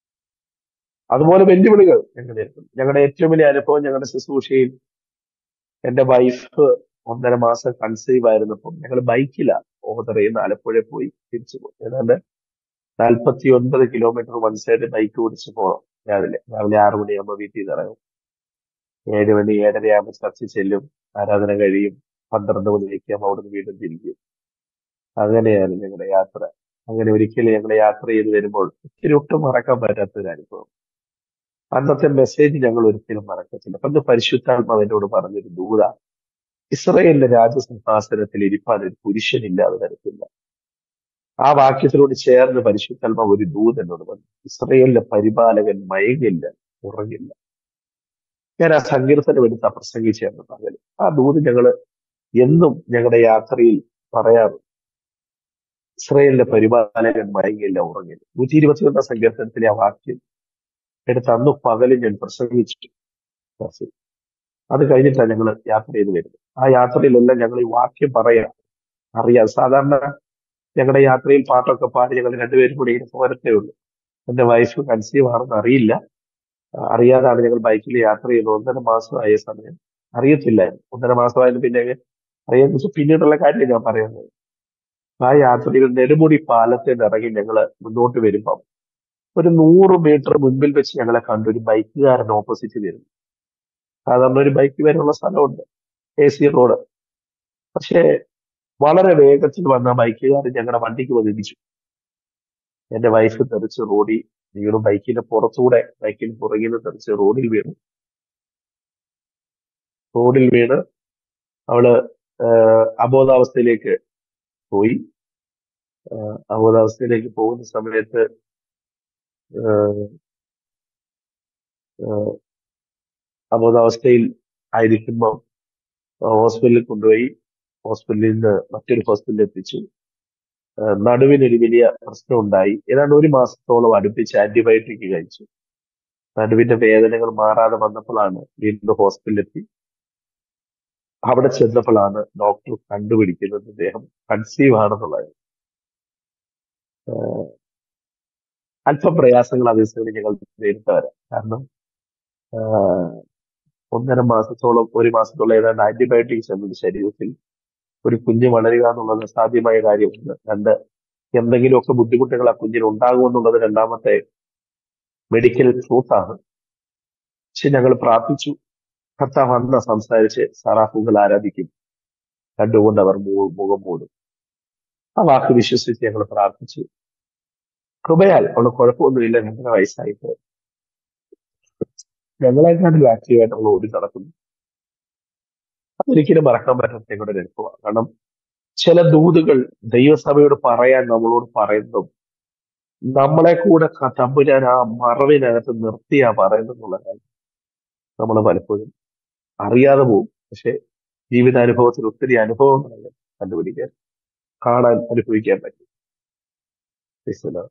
അതുപോലെ വെല്ലുവിളികൾ ഞങ്ങൾ നേരിടുന്നു ഞങ്ങളുടെ ഏറ്റവും വലിയ അനുഭവം ഞങ്ങളുടെ ശുശ്രൂഷയിൽ എന്റെ വൈഫ് ഒന്നര മാസം കൺസീവ് ആയിരുന്നപ്പോൾ ഞങ്ങൾ ബൈക്കിലാണ് ഓതറയിൽ ആലപ്പുഴ പോയി തിരിച്ചു പോയി ഏതാണ്ട് നാൽപ്പത്തി ഒൻപത് കിലോമീറ്റർ വൺ സൈഡ് ബൈക്ക് ഓടിച്ച് പോകണം രാവിലെ രാവിലെ ആറു മണിയാകുമ്പോൾ വീട്ടിൽ നിന്ന് ഇറങ്ങും ഏഴ് മണി ഏഴര ആകുമ്പോൾ ചർച്ച ചെല്ലും ആരാധന കഴിയും പന്ത്രണ്ട് മണിയൊക്കെയാകുമ്പോൾ അവിടുന്ന് വീണ്ടും തിരിക്കും അങ്ങനെയാണ് ഞങ്ങളുടെ യാത്ര അങ്ങനെ ഒരിക്കലും ഞങ്ങൾ യാത്ര ചെയ്ത് വരുമ്പോൾ ഒത്തിരി ഒട്ടും മറക്കാൻ പറ്റാത്ത ഒരു അനുഭവം അന്നത്തെ മെസ്സേജ് ഞങ്ങൾ ഒരിക്കലും മറക്കത്തില്ല പണ്ട് പരിശുദ്ധാത്മാവ് എന്നോട് പറഞ്ഞൊരു ദൂത ഇസ്രയേലിന്റെ രാജസിംഹാസനത്തിൽ ഇരിപ്പാൻ ഒരു പുരുഷനില്ലാതെ തരത്തില്ല ആ വാക്യത്തിനോട് ചേർന്ന് പരിശുദ്ധാത്മാവ് ഒരു ദൂത് എന്നോട് പറഞ്ഞു ഇസ്രയേലിന്റെ പരിപാലകൻ മയങ്ങില്ല ഉറങ്ങില്ല ഞാൻ ആ സങ്കീർത്തനം എടുത്ത് പ്രസംഗിച്ചേർന്ന് പകല് ആ ദൂത് ഞങ്ങള് എന്നും ഞങ്ങളുടെ യാത്രയിൽ പറയാറ് ഇസ്രയേലിന്റെ പരിപാലകൻ മയങ്ങില്ല ഉറങ്ങില്ല നൂറ്റി ഇരുപത്തിയൊന്നാം സങ്കീർത്തനത്തിലെ ആ വാക്യം എടുത്ത് അന്ന് പകല് ഞാൻ പ്രസംഗിച്ചു ക്ലാസ്സിൽ. അത് കഴിഞ്ഞിട്ടാണ് ഞങ്ങൾ യാത്ര ചെയ്ത് വരുന്നത് ആ യാത്രയിലെല്ലാം ഞങ്ങൾ ഈ വാക്യം പറയാം അറിയാം സാധാരണ ഞങ്ങളുടെ യാത്രയിൽ പാട്ടൊക്കെ പാടി ഞങ്ങൾ രണ്ടുപേരും കൂടി ഇങ്ങനെ പോരത്തേ ഉള്ളൂ എന്റെ വൈഫ് കൺസീവ് ആണെന്ന് അറിയില്ല ആ, അറിയാതാണ് ഞങ്ങൾ ബൈക്കിൽ യാത്ര ചെയ്തത് ഒന്നര മാസമായ സമയം അറിയത്തില്ലായിരുന്നു ഒന്നര മാസമായത് പിന്നെ അങ്ങ് അറിയാന്ന് വെച്ചാൽ പിന്നീടുള്ള കാര്യം ഞാൻ പറയുന്നത് ആ യാത്രയിൽ നെടുമുടി പാലത്തിൽ നിന്ന് ഇറങ്ങി ഞങ്ങൾ മുന്നോട്ട് വരുമ്പം ഒരു നൂറ് മീറ്റർ മുൻപിൽ വെച്ച് ഞങ്ങളെ കണ്ടു ഒരു ബൈക്കുകാരൻ ഓപ്പോസിറ്റ് വരുന്നു സാധാരണ ഒരു ബൈക്ക് വരെയുള്ള സ്ഥലമുണ്ട് എ സി റോഡ് പക്ഷേ വളരെ വേഗത്തിൽ വന്ന ആ ബൈക്കുകാരൻ ഞങ്ങളുടെ വണ്ടിക്ക് വന്നിടിച്ചു എന്റെ വൈഫ് തെറിച്ച് റോഡിൽ വീണു ബൈക്കിന്റെ പുറത്തൂടെ ബൈക്കിന് പുറകിൽ നിന്ന് തെറിച്ച് റോഡിൽ വീണു റോഡിൽ വീണ് അവള് ആഹ് അബോധാവസ്ഥയിലേക്ക് പോയി ആഹ് അബോധാവസ്ഥയിലേക്ക് പോകുന്ന സമയത്ത് ആഹ് ആഹ് അബോധാവസ്ഥയിൽ ആയിരിക്കുമ്പോൾ ഹോസ്പിറ്റലിൽ കൊണ്ടുപോയി ഹോസ്പിറ്റലിൽ നിന്ന് മറ്റൊരു ഹോസ്പിറ്റലിൽ എത്തിച്ചു ആഹ് നടുവിനൊരു വലിയ പ്രശ്നം ഉണ്ടായി ഏതാണ്ട് ഒരു മാസത്തോളം അടുപ്പിച്ച് ആന്റിബയോട്ടിക് കഴിച്ചു നടുവിന്റെ വേദനകൾ മാറാതെ വന്നപ്പോഴാണ് വീണ്ടും ഹോസ്പിറ്റലിലെത്തി അവിടെ ചെന്നപ്പോഴാണ് ഡോക്ടർ കണ്ടുപിടിക്കുന്നത് അദ്ദേഹം കൺസീവ് ആണെന്നുള്ളത് ആഹ് അല്പം പ്രയാസങ്ങൾ അതേസമയം ഞങ്ങൾ നേരിട്ട് വരാം കാരണം ആഹ് ഒന്നര മാസത്തോളം ഒരു മാസത്തോളം ഏതാണ്ട് ആന്റിബയോട്ടിക്സ് എന്നത് ശരീരത്തിൽ ഒരു കുഞ്ഞ് വളരുക എന്നുള്ളത് സാധ്യമായ കാര്യമുണ്ട് രണ്ട് എന്തെങ്കിലുമൊക്കെ ബുദ്ധിമുട്ടുകൾ ആ കുഞ്ഞിന് ഉണ്ടാകുമെന്നുള്ളത് രണ്ടാമത്തെ മെഡിക്കൽ ട്രൂത്ത് ആണ് പക്ഷെ ഞങ്ങൾ പ്രാർത്ഥിച്ചു കർത്താവ് അന്ന് സംസാരിച്ച് സറാഫുകൾ ആരാധിക്കും കണ്ടുകൊണ്ട് അവർ മു- മുഖം മൂടും ആ വാക്ക് വിശ്വസിച്ച് ഞങ്ങൾ പ്രാർത്ഥിച്ചു കൃപയാൽ അവള് കുഴപ്പമൊന്നുമില്ല രണ്ടര വയസ്സായിട്ട് ഞങ്ങളെക്കാട്ടിലും ആക്റ്റീവായിട്ട് അവൾ ഓടി നടക്കുന്നു അതൊരിക്കലും മറക്കാൻ പറ്റാത്ത ഞങ്ങളുടെ ഒരു അനുഭവമാണ് കാരണം ചില ദൂതുകൾ ദൈവസഭയോട് പറയാൻ നമ്മളോട് പറയുന്നതും നമ്മളെ കൂടെ ക- തമ്പുരാൻ ആ മറവിനകത്ത് നിർത്തിയാ പറയുന്നുള്ള കാര്യം നമ്മൾ പലപ്പോഴും അറിയാതെ പോകും പക്ഷെ ജീവിതാനുഭവത്തിൽ ഒത്തിരി അനുഭവങ്ങൾ കണ്ടുപിടിക്കാൻ കാണാൻ അനുഭവിക്കാൻ പറ്റും Praise the Lord.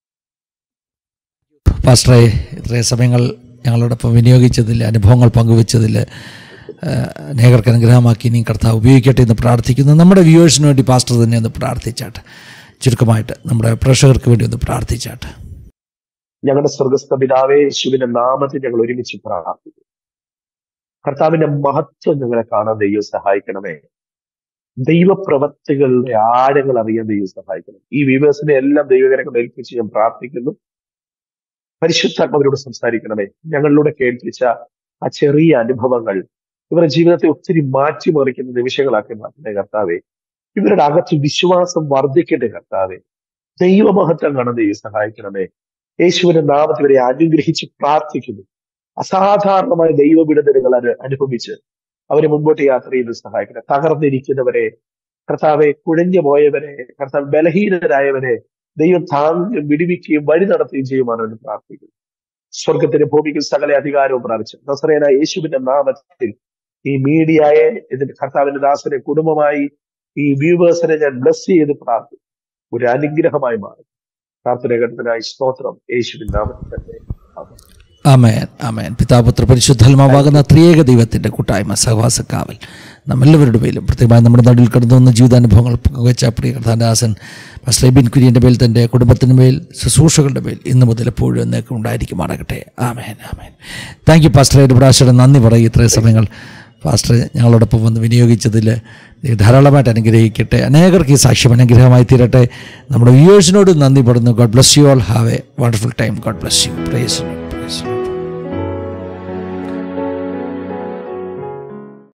പാസ്റ്ററെ ഇത്രയും സമയങ്ങൾ ഞങ്ങളോടൊപ്പം വിനിയോഗിച്ചതിൽ അനുഭവങ്ങൾ പങ്കുവച്ചതിൽ അനേകർക്ക് അനുഗ്രഹമാക്കി ഇനി കർത്താവ് ഉപയോഗിക്കട്ടെ എന്ന് പ്രാർത്ഥിക്കുന്നു നമ്മുടെ വ്യൂവേഴ്സിന് വേണ്ടി പാസ്റ്റർ തന്നെ ഒന്ന് പ്രാർത്ഥിച്ചാട്ടെ ചുരുക്കമായിട്ട് നമ്മുടെ പ്രേക്ഷകർക്ക് വേണ്ടി ഒന്ന് പ്രാർത്ഥിച്ചാട്ടെ ഞങ്ങളുടെ സ്വർഗസ്ഥ പിതാവേ യേശുവിന്റെ നാമത്തിൽ ഞങ്ങൾ ഒരുമിച്ച് പ്രാർത്ഥിക്കും കർത്താവിന്റെ മഹത്വം ഞങ്ങളെ കാണാൻ ദൈവം സഹായിക്കണമേ ദൈവപ്രവർത്തികളുടെ ആഴങ്ങൾ അറിയാൻ ദൈവം സഹായിക്കണം ഈ വ്യൂവേഴ്സിനെ എല്ലാം ദൈവകരങ്ങൾ ഏൽപ്പിച്ച് ഞാൻ പ്രാർത്ഥിക്കുന്നു പരിശുദ്ധാത്മാവിനോട് സംസാരിക്കണമേ ഞങ്ങളിലൂടെ കേൾപ്പിച്ച ആ ചെറിയ അനുഭവങ്ങൾ ഇവരുടെ ജീവിതത്തെ ഒത്തിരി മാറ്റിമറിക്കുന്ന നിമിഷങ്ങളാക്കി മാറ്റുന്ന കർത്താവെ ഇവരുടെ അകത്ത് വിശ്വാസം വർദ്ധിക്കേണ്ട കർത്താവെ ദൈവമഹത്വം കാണാൻ ദൈവം സഹായിക്കണമേ യേശുവിന്റെ നാമത്തിൽ ഇവരെ അനുഗ്രഹിച്ച് പ്രാർത്ഥിക്കുന്നു അസാധാരണമായ ദൈവവിടുതലുകൾ അത് അനുഭവിച്ച് അവരെ മുൻപോട്ട് യാത്ര ചെയ്ത് സഹായിക്കണം തകർന്നിരിക്കുന്നവരെ കർത്താവെ കുഴഞ്ഞു പോയവരെ കർത്താവ് ബലഹീനരായവരെ ദൈവം താങ്ങുകയും വിടുവിക്കുകയും വഴി നടത്തുകയും ചെയ്യുവാനാണ് പ്രാർത്ഥിക്കുന്നത് സ്വർഗത്തിന്റെ ഭൂമിക്കും സകല അധികാരവും പ്രാപിച്ചു നസറേന യേശുവിന്റെ നാമത്തിൽ ഈ മീഡിയയെ ഇതിന്റെ കർത്താവിന്റെ ദാസനെ കുടുംബമായി ഈ വ്യൂവേഴ്സിനെ ഞാൻ ബ്ലസ് ചെയ്ത് പ്രാർത്ഥിക്കും ഒരു അനുഗ്രഹമായി മാറും പ്രാർത്ഥന ഘട്ടത്തിനായി സ്തോത്രം യേശുവിൻ നാമത്തിൽ തന്നെ ആമേൻ. ആമേൻ ആമേൻ പിതാപുത്ര പരിശുദ്ധാത്മാവാകുന്ന ത്രിയേക ദൈവത്തിൻ്റെ കൂട്ടായ്മ സഹവാസ കാവൽ നമ്മെല്ലാവരുടെ മേലും പ്രത്യേകമായി നമ്മുടെ നടുവിൽ കടന്നു വന്ന ജീവിതാനുഭവങ്ങൾ പങ്കുവച്ച പ്രിയ കർത്താദാസൻ സ്ലൈബിൻ കുര്യൻ്റെ മേൽ തൻ്റെ കുടുംബത്തിൻ്റെ മേൽ ശുശ്രൂഷകളുടെ മേൽ ഇന്ന് മുതൽ എപ്പോഴും എന്നേക്കും ഉണ്ടായിരിക്കുമാറാകട്ടെ ആമേൻ ആമേൻ താങ്ക് യു പാസ്റ്റർ ഒരു പ്രാവശ്യം നന്ദി പറയും ഇത്രയും സമയങ്ങൾ പാസ്റ്റർ ഞങ്ങളോടൊപ്പം വന്ന് വിനിയോഗിച്ചതിൽ ദൈവം ധാരാളമായിട്ട് അനുഗ്രഹിക്കട്ടെ അനേകർക്ക് ഈ സാക്ഷ്യം അനുഗ്രഹമായി തീരട്ടെ നമ്മുടെ വ്യൂവേഴ്സിനോട് നന്ദി പെടുന്നു god bless you all have a wonderful time god bless you praise